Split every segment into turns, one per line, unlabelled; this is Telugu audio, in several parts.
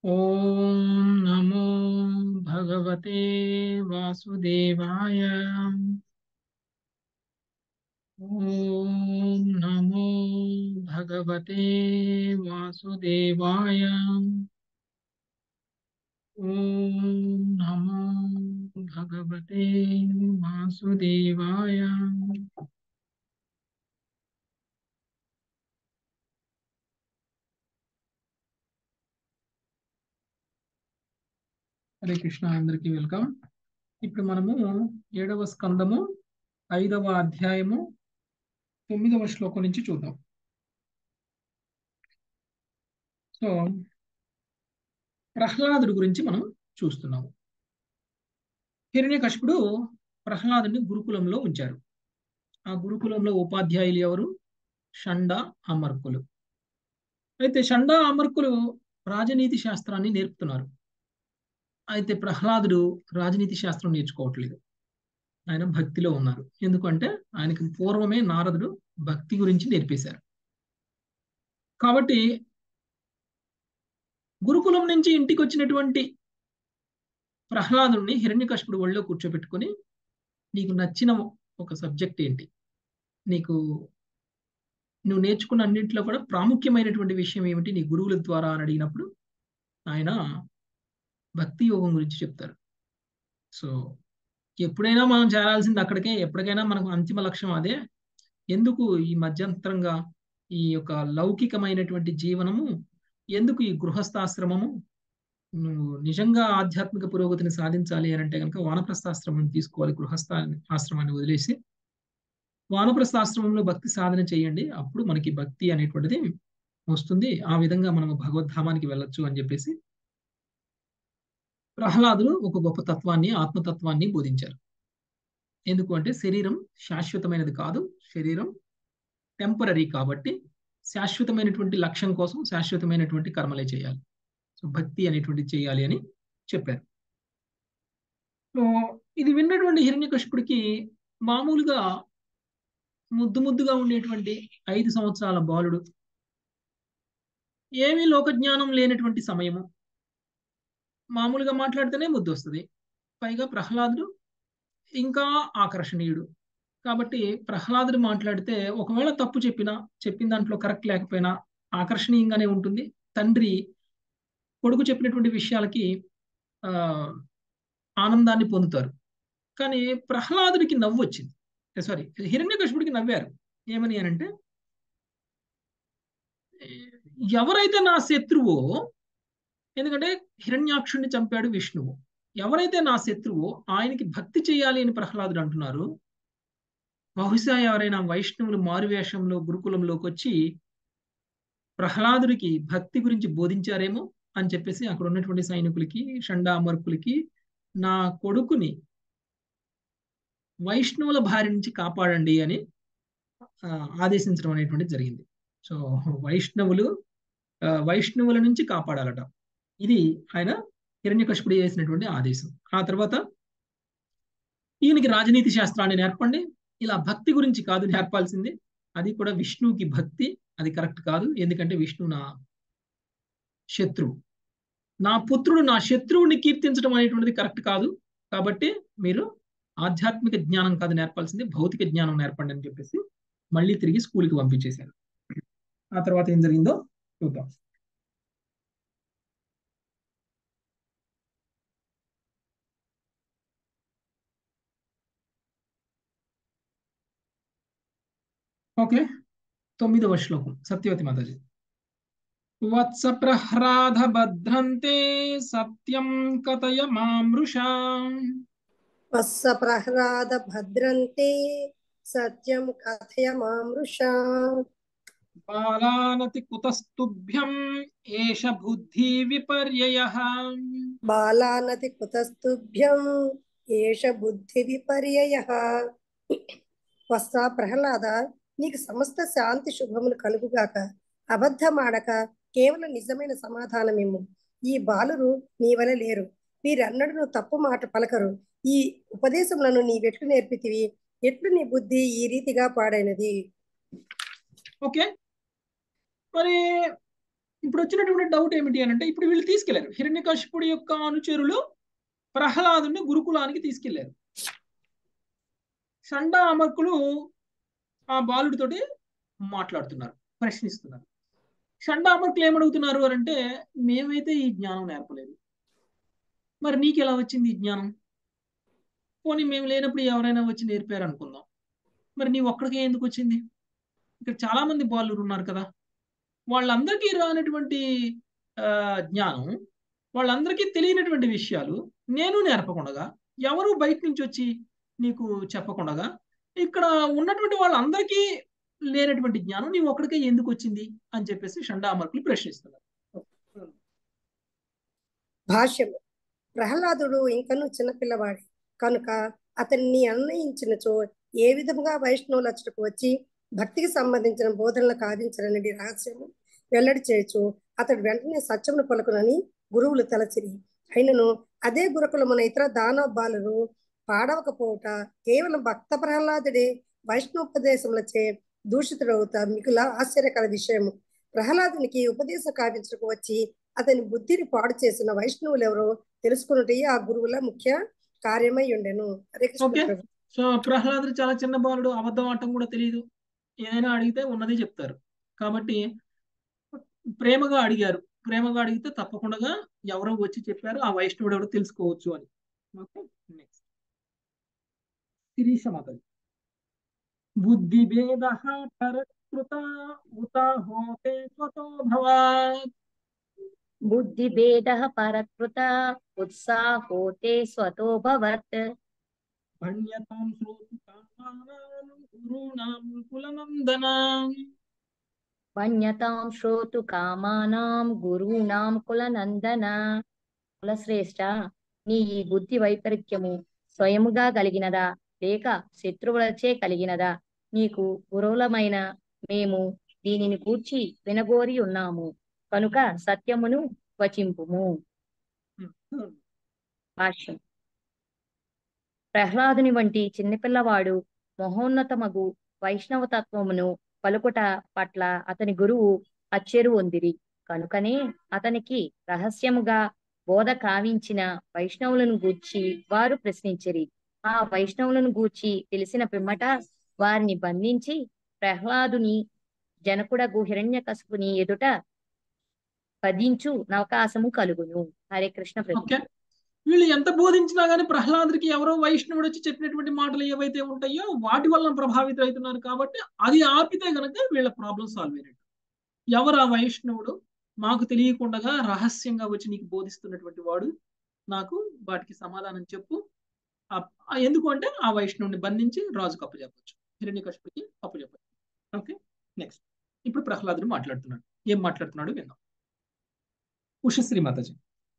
ॐ नमो भगवते वासुदेवाय ॐ नमो भगवते वासुदेवाय ॐ नमो भगवते वासुदेवाय హరే కృష్ణ అందరికీ వెల్కమ్ ఇప్పుడు మనము ఏడవ స్కందము ఐదవ అధ్యాయము తొమ్మిదవ శ్లోకం నుంచి చూద్దాం సో ప్రహ్లాదుడి గురించి మనం చూస్తున్నాము హిరణ్యకశిపుడు ప్రహ్లాదుని గురుకులంలో ఉంచారు ఆ గురుకులంలో ఉపాధ్యాయులు ఎవరు షండ అమర్కులు అయితే షండ అమర్కులు రాజనీతి శాస్త్రాన్ని నేర్పుతున్నారు అయితే ప్రహ్లాదుడు రాజనీతి శాస్త్రం నేర్చుకోవట్లేదు ఆయన భక్తిలో ఉన్నారు ఎందుకంటే ఆయనకి పూర్వమే నారదుడు భక్తి గురించి నేర్పేశారు కాబట్టి గురుకులం నుంచి ఇంటికి వచ్చినటువంటి ప్రహ్లాదుడిని హిరణ్యకశిపుడు ఒళ్ళో కూర్చోబెట్టుకుని నీకు నచ్చిన ఒక సబ్జెక్ట్ ఏంటి నీకు నువ్వు నేర్చుకున్న అన్నింటిలో కూడా ప్రాముఖ్యమైనటువంటి విషయం ఏమిటి నీ గురువుల ద్వారా అని అడిగినప్పుడు ఆయన భక్తి యోగం గురించి చెప్తారు సో ఎప్పుడైనా మనం చేరాల్సింది అక్కడికే ఎప్పటికైనా మనకు అంతిమ లక్ష్యం అదే ఎందుకు ఈ మధ్యంతరంగా ఈ యొక్క లౌకికమైనటువంటి జీవనము ఎందుకు ఈ గృహస్థాశ్రమము నువ్వు నిజంగా ఆధ్యాత్మిక పురోగతిని సాధించాలి అని అంటే కనుక వానప్రస్థాశ్రమం తీసుకోవాలి గృహస్థ ఆశ్రమాన్ని వదిలేసి వానప్రస్థాశ్రమంలో భక్తి సాధన చేయండి అప్పుడు మనకి భక్తి అనేటువంటిది వస్తుంది ఆ విధంగా మనము భగవద్ధామానికి వెళ్ళొచ్చు అని చెప్పేసి ప్రహ్లాదులు ఒక గొప్ప తత్వాన్ని ఆత్మతత్వాన్ని బోధించారు ఎందుకు అంటే శరీరం శాశ్వతమైనది కాదు శరీరం టెంపరీ కాబట్టి శాశ్వతమైనటువంటి లక్ష్యం కోసం శాశ్వతమైనటువంటి కర్మలే చేయాలి సో భక్తి అనేటువంటి చేయాలి అని చెప్పారు సో ఇది విన్నటువంటి హిరణ్యకశిపుడికి మామూలుగా ముద్దు ముద్దుగా ఉండేటువంటి ఐదు సంవత్సరాల బాలుడు ఏమీ లోకజ్ఞానం లేనటువంటి సమయము మామూలుగా మాట్లాడితేనే ముద్దు వస్తుంది పైగా ప్రహ్లాదుడు ఇంకా ఆకర్షణీయుడు కాబట్టి ప్రహ్లాదుడు మాట్లాడితే ఒకవేళ తప్పు చెప్పినా చెప్పిన దాంట్లో కరెక్ట్ లేకపోయినా ఆకర్షణీయంగానే ఉంటుంది తండ్రి కొడుకు చెప్పినటువంటి విషయాలకి ఆ ఆనందాన్ని పొందుతారు కానీ ప్రహ్లాదుడికి నవ్వు వచ్చింది సారీ హిరణ్యకశిపుడికి నవ్వారు ఏమని అనంటే ఎవరైతే నా శత్రువో ఎందుకంటే హిరణ్యాక్షుణ్ణి చంపాడు విష్ణువు ఎవరైతే నా శత్రువో ఆయనకి భక్తి చేయాలి అని ప్రహ్లాదుడు అంటున్నారు బహుశా ఎవరైనా వైష్ణవులు మారువేషంలో గురుకులంలోకి వచ్చి ప్రహ్లాదుడికి భక్తి గురించి బోధించారేమో అని చెప్పేసి అక్కడ ఉన్నటువంటి సైనికులకి షండామర్కులకి నా కొడుకుని వైష్ణవుల భార్య నుంచి కాపాడండి అని ఆదేశించడం అనేటువంటిది జరిగింది సో వైష్ణవులు వైష్ణవుల నుంచి కాపాడాలట ఇది ఆయన హిరణ్యకశిపుడు చేసినటువంటి ఆదేశం ఆ తర్వాత ఈయనకి రాజనీతి శాస్త్రాన్ని నేర్పండి ఇలా భక్తి గురించి కాదు నేర్పాల్సింది అది కూడా విష్ణువుకి భక్తి అది కరెక్ట్ కాదు ఎందుకంటే విష్ణువు నా శత్రువు నా పుత్రుడు నా శత్రువుని కీర్తించడం అనేటువంటిది కరెక్ట్ కాదు కాబట్టి మీరు ఆధ్యాత్మిక జ్ఞానం కాదు నేర్పాల్సింది భౌతిక జ్ఞానం నేర్పండి అని చెప్పేసి మళ్ళీ తిరిగి స్కూల్కి పంపించేశారు ఆ తర్వాత ఏం జరిగిందో చూద్దాం ఓకే తొమ్మిదవ శ్లోకం సత్యవతి మాతాజీ వత్స ప్రహ్రాధ భద్రంతే సత్యం కథయ మామృషా
వత్స ప్రహ్లాద భద్రంతే సత్యం కథయ మామృషా
బాలానతి కుతస్తుభ్యం ఏష బుద్ధి విపర్యయ
బాలానతి కుతస్తుభ్యం ఏష బుద్ధి విపర్యయ వత్స ప్రహ్లాద నీకు సమస్త శాంతి శుభములు కలుగుగాక అబద్ధమాడక కేవలం నిజమైన సమాధానమేము ఈ బాలురు నీ వల లేరు వీరన్నడును తప్పు మాట పలకరు ఈ ఉపదేశములను నీవెట్లు నేర్పితివి ఎట్లు నీ బుద్ధి ఈ రీతిగా పాడైనది
ఓకే మరి ఇప్పుడు వచ్చినటువంటి డౌట్ ఏమిటి అని అంటే ఇప్పుడు వీళ్ళు తీసుకెళ్లారు హిరణ్యకశిపుడి యొక్క అనుచరులు ప్రహ్లాదుని గురుకులానికి తీసుకెళ్లారు షండా అమర్కులు ఆ బాలుడితోటి మాట్లాడుతున్నారు ప్రశ్నిస్తున్నారు షండా అమర్కులు ఏమడుగుతున్నారు అని అంటే మేమైతే ఈ జ్ఞానం నేర్పలేదు మరి నీకు ఎలా వచ్చింది ఈ జ్ఞానం పోనీ మేము లేనప్పుడు ఎవరైనా వచ్చి నేర్పారు అనుకుందాం మరి నీ ఒక్కడికే ఎందుకు వచ్చింది ఇక్కడ చాలా మంది బాలురు ఉన్నారు కదా వాళ్ళందరికీ రానటువంటి ఆ, జ్ఞానం వాళ్ళందరికీ తెలియనటువంటి విషయాలు నేను నేర్పకుండగా ఎవరు బయట నుంచి వచ్చి నీకు చెప్పకుండగా ఇక్కడ ఉన్నటువంటి వాళ్ళందరికీ లేనటువంటి జ్ఞానం నీ ఒక్కడికే ఎందుకు వచ్చింది అని చెప్పేసి షండామర్కులు ప్రశ్నిస్తున్నారు
భాష్యము ప్రహ్లాదుడు ఇంకను చిన్నపిల్లవాడే కనుక అతన్ని అన్వయించినచో ఏ విధముగా వైష్ణవులు అచ్చటకు వచ్చి భక్తికి సంబంధించిన బోధనలు కావించరనడి రహస్యము వెల్లడి చేయొచ్చు అతడు వెంటనే సత్యమును పలుకునని గురువులు తలచిరి అయినను అదే గురుకులమున ఇతర దానబాలురు పాడవకపోవుట కేవలం భక్త ప్రహ్లాదుడే వైష్ణవోపదేశములచే దూషితుడవుతా మిగుల ఆశ్చర్యకర విషయము ప్రహ్లాదునికి ఉపదేశం కావించకు వచ్చి అతని బుద్ధిని పాడు చేసిన వైష్ణవులు ఎవరో తెలుసుకున్నట్టు ఆ గురువుల ముఖ్య కార్యమై ఉండెను హరే కృష్ణ
ఓకే.
ప్రభు.
సో ప్రహ్లాదుడు చాలా చిన్న బాలుడు అబద్ధం ఆడటం కూడా తెలియదు ఏదైనా అడిగితే ఉన్నదే చెప్తారు కాబట్టి ప్రేమగా అడిగారు ప్రేమగా అడిగితే తప్పకుండా ఎవరో వచ్చి చెప్పారు ఆ వైష్ణవుడు ఎవరో తెలుసుకోవచ్చు అని ఓకే నెక్స్ట్ శిరీష మాతది బుద్ధి భేద పరకృత ఉత హోతే స్వతో భవాత్
बुद्धिभेदः परकृत उत्साहोते स्वतो भवत्
భణ్యతాం శ్రోతు కామానాం గురూణాం కులనందనాం
మన్యతాం శ్రోతు కామానాం గురూణాం కులనందన కులశ్రేష్ట నీ ఈ బుద్ధి వైపరీత్యము స్వయముగా కలిగినదా లేక శత్రువులచే కలిగినదా నీకు గురువులమైన మేము దీనిని కూర్చి వినగోరి ఉన్నాము కనుక సత్యమును వచింపుము భాష్యం ప్రహ్లాదుని వంటి చిన్నపిల్లవాడు మహోన్నతమగు వైష్ణవ తత్వమును పలుకుట పట్ల అతని గురువు అచ్చెరు పొందిరి కనుకనే అతనికి రహస్యముగా బోధ కావించిన వైష్ణవులను గూర్చి వారు ప్రశ్నించిరి ఆ వైష్ణవులను గూర్చి తెలిసిన పిమ్మట వారిని బంధించి ప్రహ్లాదుని జనకుడగు హిరణ్యకశపుని ఎదుట పదించు అవకాశము కలుగును హరే కృష్ణ ప్రభు
ఓకే వీళ్ళు ఎంత బోధించినా గానీ ప్రహ్లాదుడికి ఎవరో వైష్ణవుడు వచ్చి చెప్పినటువంటి మాటలు ఏవైతే ఉంటాయో వాటి వల్ల ప్రభావితం అవుతున్నారు కాబట్టి అది ఆపితే గనక వీళ్ళ ప్రాబ్లం సాల్వ్ అయినట్టు ఎవరు ఆ వైష్ణవుడు మాకు తెలియకుండా రహస్యంగా వచ్చి నీకు బోధిస్తున్నటువంటి వాడు నాకు వాటికి సమాధానం చెప్పు ఆ- ఆ ఎందుకు అంటే ఆ వైష్ణవుని బంధించి రాజుకు అప్పు చెప్పచ్చు హిరణ్యకశిపుడికి అప్పు చెప్పచ్చు ఓకే నెక్స్ట్ ఇప్పుడు ప్రహ్లాదుడు మాట్లాడుతున్నాడు ఏం మాట్లాడుతున్నాడు విందాం ఉషశ్రీ మాతాజీ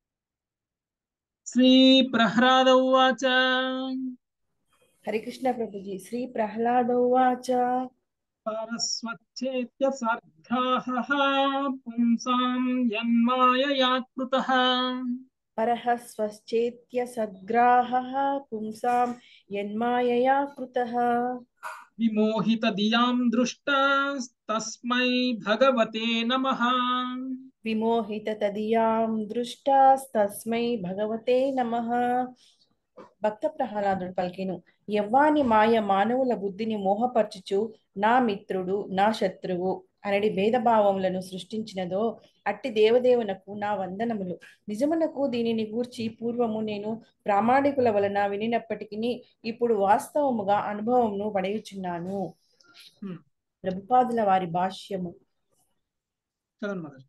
శ్రీ ప్రహ్లాద ఉవాచ
హరికృష్ణ ప్రభుజీ శ్రీ ప్రహ్లాదోవాచ
పరస్వచ్చేత్య సర్గాః పుంసాం యన్మాయయా కృతః
పరః స్వశ్చేత్య సద్గ్రాహ పుంసాం యన్మాయయా కృతః
విమోహిత దియాం దృష్టస్తస్మై భగవతే నమః
విమోహిత తదియాం దృష్టాస్తస్మై భగవతే నమః భక్త ప్రహ్లాదుడు పలికెను యవ్వాని మాయ మానవుల బుద్ధిని మోహపరచుచు నా మిత్రుడు నా శత్రువు అనడి భేదభావములను సృష్టించినదో అట్టి దేవదేవునకు నా వందనములు నిజమునకు దీనిని గూర్చి పూర్వము నేను ప్రామాణికుల వలన వినినప్పటికీ ఇప్పుడు వాస్తవముగా అనుభవమును పడయుచున్నాను
Hmm.
ప్రభుపాదుల వారి భాష్యము
చదవండి మదర్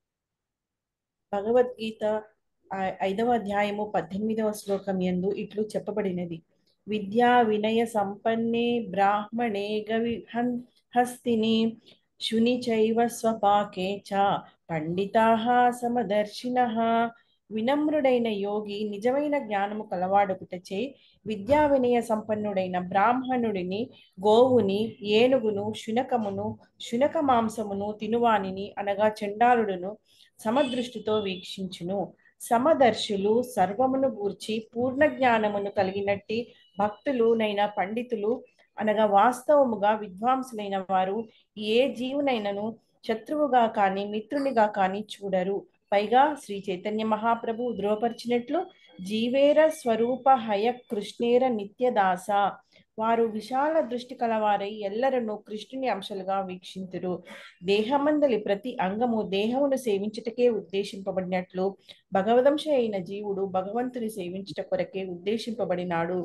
భగవద్గీత ఆ- ఐదవ అధ్యాయము పద్దెనిమిదవ శ్లోకం యందు ఇట్లు చెప్పబడినది విద్యా వినయ సంపన్నే బ్రాహ్మణే గవి హన్ హస్తిని శుని చైవ స్వపాకే చ పండితాః సమదర్శినః వినమ్రుడైన యోగి నిజమైన జ్ఞానము కలవాడుకుటచే విద్యా వినయ సంపన్నుడైన బ్రాహ్మణుడిని గోవుని ఏనుగును శునకమును శునక మాంసమును తినువానిని అనగా చండాలుడును సమదృష్టితో వీక్షించును సమదర్శులు సర్వమును గూర్చి పూర్ణ జ్ఞానమును కలిగినట్టి భక్తులు నైన పండితులు అనగా వాస్తవముగా విద్వాంసులైన వారు ఏ జీవునైనను శత్రువుగా కాని మిత్రునిగా కాని చూడరు పైగా శ్రీ చైతన్య మహాప్రభు ధృవపరిచినట్లు జీవేర స్వరూప హయ కృష్ణేర నిత్యదాస వారు విశాల దృష్టి కలవారై ఎల్లరను కృష్ణుని అంశలుగా వీక్షింతురు దేహమందలి ప్రతి అంగము దేహమును సేవించుటకే ఉద్దేశింపబడినట్లు భగవదంశ అయిన జీవుడు భగవంతుని సేవించుట కొరకే ఉద్దేశింపబడినాడు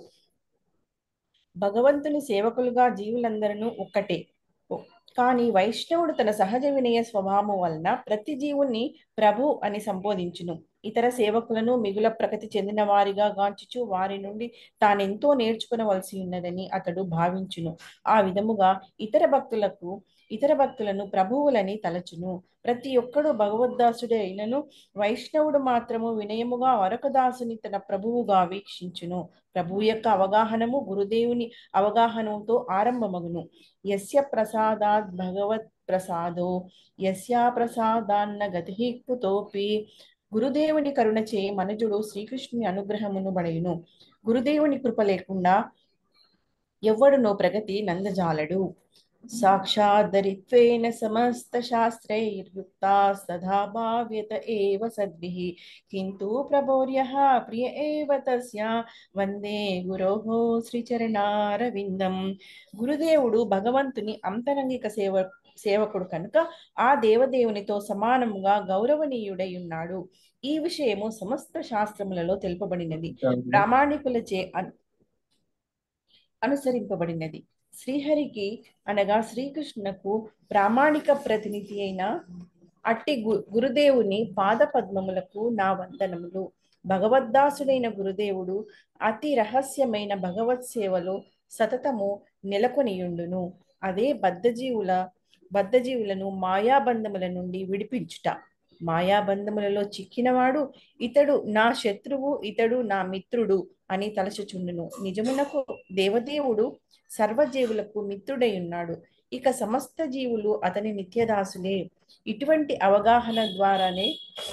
భగవంతుని సేవకులుగా జీవులందరూ ఒక్కటే కానీ వైష్ణవుడు తన సహజ వినయ స్వభావం వలన ప్రతి జీవుని ప్రభు అని సంబోధించును ఇతర సేవకులను మిగుల ప్రగతి చెందిన వారిగా గాంచుచు వారి నుండి తానెంతో నేర్చుకునవలసి ఉన్నదని అతడు భావించును ఆ విధముగా ఇతర భక్తులకు ఇతర భక్తులను ప్రభువులని తలచును ప్రతి ఒక్కడు భగవద్దాసుడే అయినను వైష్ణవుడు మాత్రము వినయముగా మరొక దాసుని తన ప్రభువుగా వీక్షించును ప్రభువు యొక్క అవగాహనము గురుదేవుని అవగాహనతో ఆరంభమగును యస్య ప్రసాదాత్ భగవత్ ప్రసాదో యస్యా ప్రసాదాన్న గతి కుతోపి గురుదేవుని కరుణచే మనుజుడు శ్రీకృష్ణుని అనుగ్రహమును బడయును గురుదేవుని కృప లేకుండా ఎవ్వడునో ప్రగతి నందజాలడు సాక్షాదరిత్వేన సమస్త శాస్త్రైర్యుక్తా సదా భావ్యత ఏవ సద్భిః కింటు ప్రభోర్యః ప్రియ ఏవ తస్య వందే గురోః శ్రీచరణారవిందం గురుదేవుడు భగవంతుని అంతరంగిక సేవ సేవకుడు కనుక ఆ దేవదేవునితో సమానముగా గౌరవనీయుడై ఉన్నాడు ఈ విషయము సమస్త శాస్త్రములలో తెలుపబడినది ప్రామాణికులచే అన్- అనుసరింపబడినది శ్రీహరికి అనగా శ్రీకృష్ణునకు ప్రామాణిక ప్రతినిధి అయిన అట్టి గు- గురుదేవుని పాద పద్మములకు నా వందనములు భగవద్దాసుడైన గురుదేవుడు అతి రహస్యమైన భగవత్ సేవలో సతతము నెలకొనియుండును అదే బద్ధజీవుల బద్ధజీవులను మాయాబంధముల నుండి విడిపించుట మాయాబంధములలో చిక్కినవాడు ఇతడు నా శత్రువు ఇతడు నా మిత్రుడు అని తలచుచుండును నిజమునకు దేవదేవుడు సర్వజీవులకు మిత్రుడై ఉన్నాడు ఇక సమస్త జీవులు అతని నిత్యదాసులే ఇటువంటి అవగాహన ద్వారానే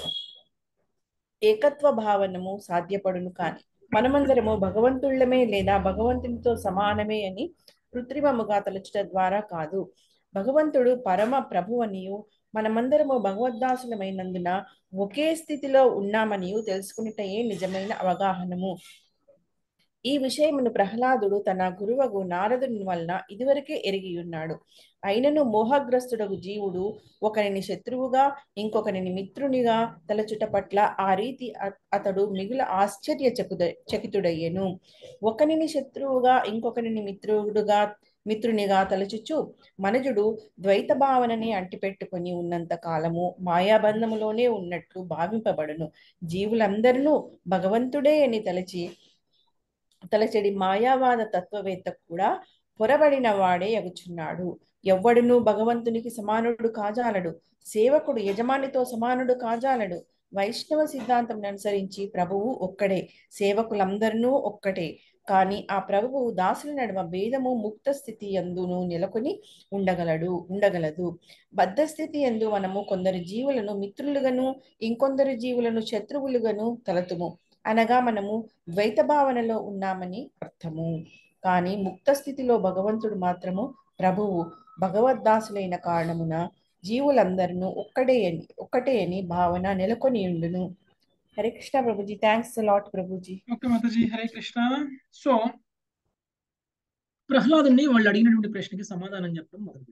ఏకత్వ భావనము సాధ్యపడును కాని మనమందరము భగవంతుళ్ళమే లేదా భగవంతునితో సమానమే అని కృత్రిమముగా తలచుట ద్వారా కాదు భగవంతుడు పరమ ప్రభు అనియు మనమందరము భగవద్దాసులమైనందున ఒకే స్థితిలో ఉన్నామనియు తెలుసుకున్నటయే నిజమైన అవగాహనము ఈ విషయమును ప్రహ్లాదుడు తన గురువగు నారదుని వలన ఇదివరకే ఎరిగి ఉన్నాడు అయినను మోహగ్రస్తుడగు జీవుడు ఒకరిని శత్రువుగా ఇంకొకరిని మిత్రునిగా తలచుట పట్ల ఆ రీతి అ- అతడు మిగుల ఆశ్చర్య చకుద చకితుడయ్యెను ఒకరిని శత్రువుగా ఇంకొకరిని మిత్రుడుగా మిత్రునిగా తలచుచు మనుజుడు ద్వైత భావనని అంటిపెట్టుకొని ఉన్నంత కాలము మాయాబంధములోనే ఉన్నట్లు భావింపబడును జీవులందరినూ భగవంతుడే అని తలచి తలచెడి మాయావాద తత్వవేత్త కూడా పొరబడిన వాడే అగుచున్నాడు ఎవ్వడును భగవంతునికి సమానుడు కాజాలడు సేవకుడు యజమానితో సమానుడు కాజాలడు వైష్ణవ సిద్ధాంతం అనుసరించి ప్రభువు ఒక్కడే సేవకులందరినూ ఒక్కటే కానీ ఆ ప్రభువు దాసుల నడుమ భేదము ముక్త స్థితి ఎందును నెలకొని ఉండగలడు ఉండగలదు బద్ధ స్థితి ఎందు మనము కొందరు జీవులను మిత్రులుగాను ఇంకొందరు జీవులను శత్రువులుగాను తలతుము అనగా మనము ద్వైత భావనలో ఉన్నామని అర్థము కానీ ముక్త స్థితిలో భగవంతుడు మాత్రము ప్రభువు భగవద్దాసులైన కారణమున జీవులందరినూ ఒక్కడే అని ఒక్కటే అని భావన నెలకొని ఉండును హరే కృష్ణ ప్రభుజీ థ్యాంక్స్ లాట్ ప్రభుజీ
ఓకే మాతాజీ హరే కృష్ణ సో ప్రహ్లాదుని వాళ్ళు అడిగినటువంటి ప్రశ్నకి సమాధానం చెప్పడం మొదలు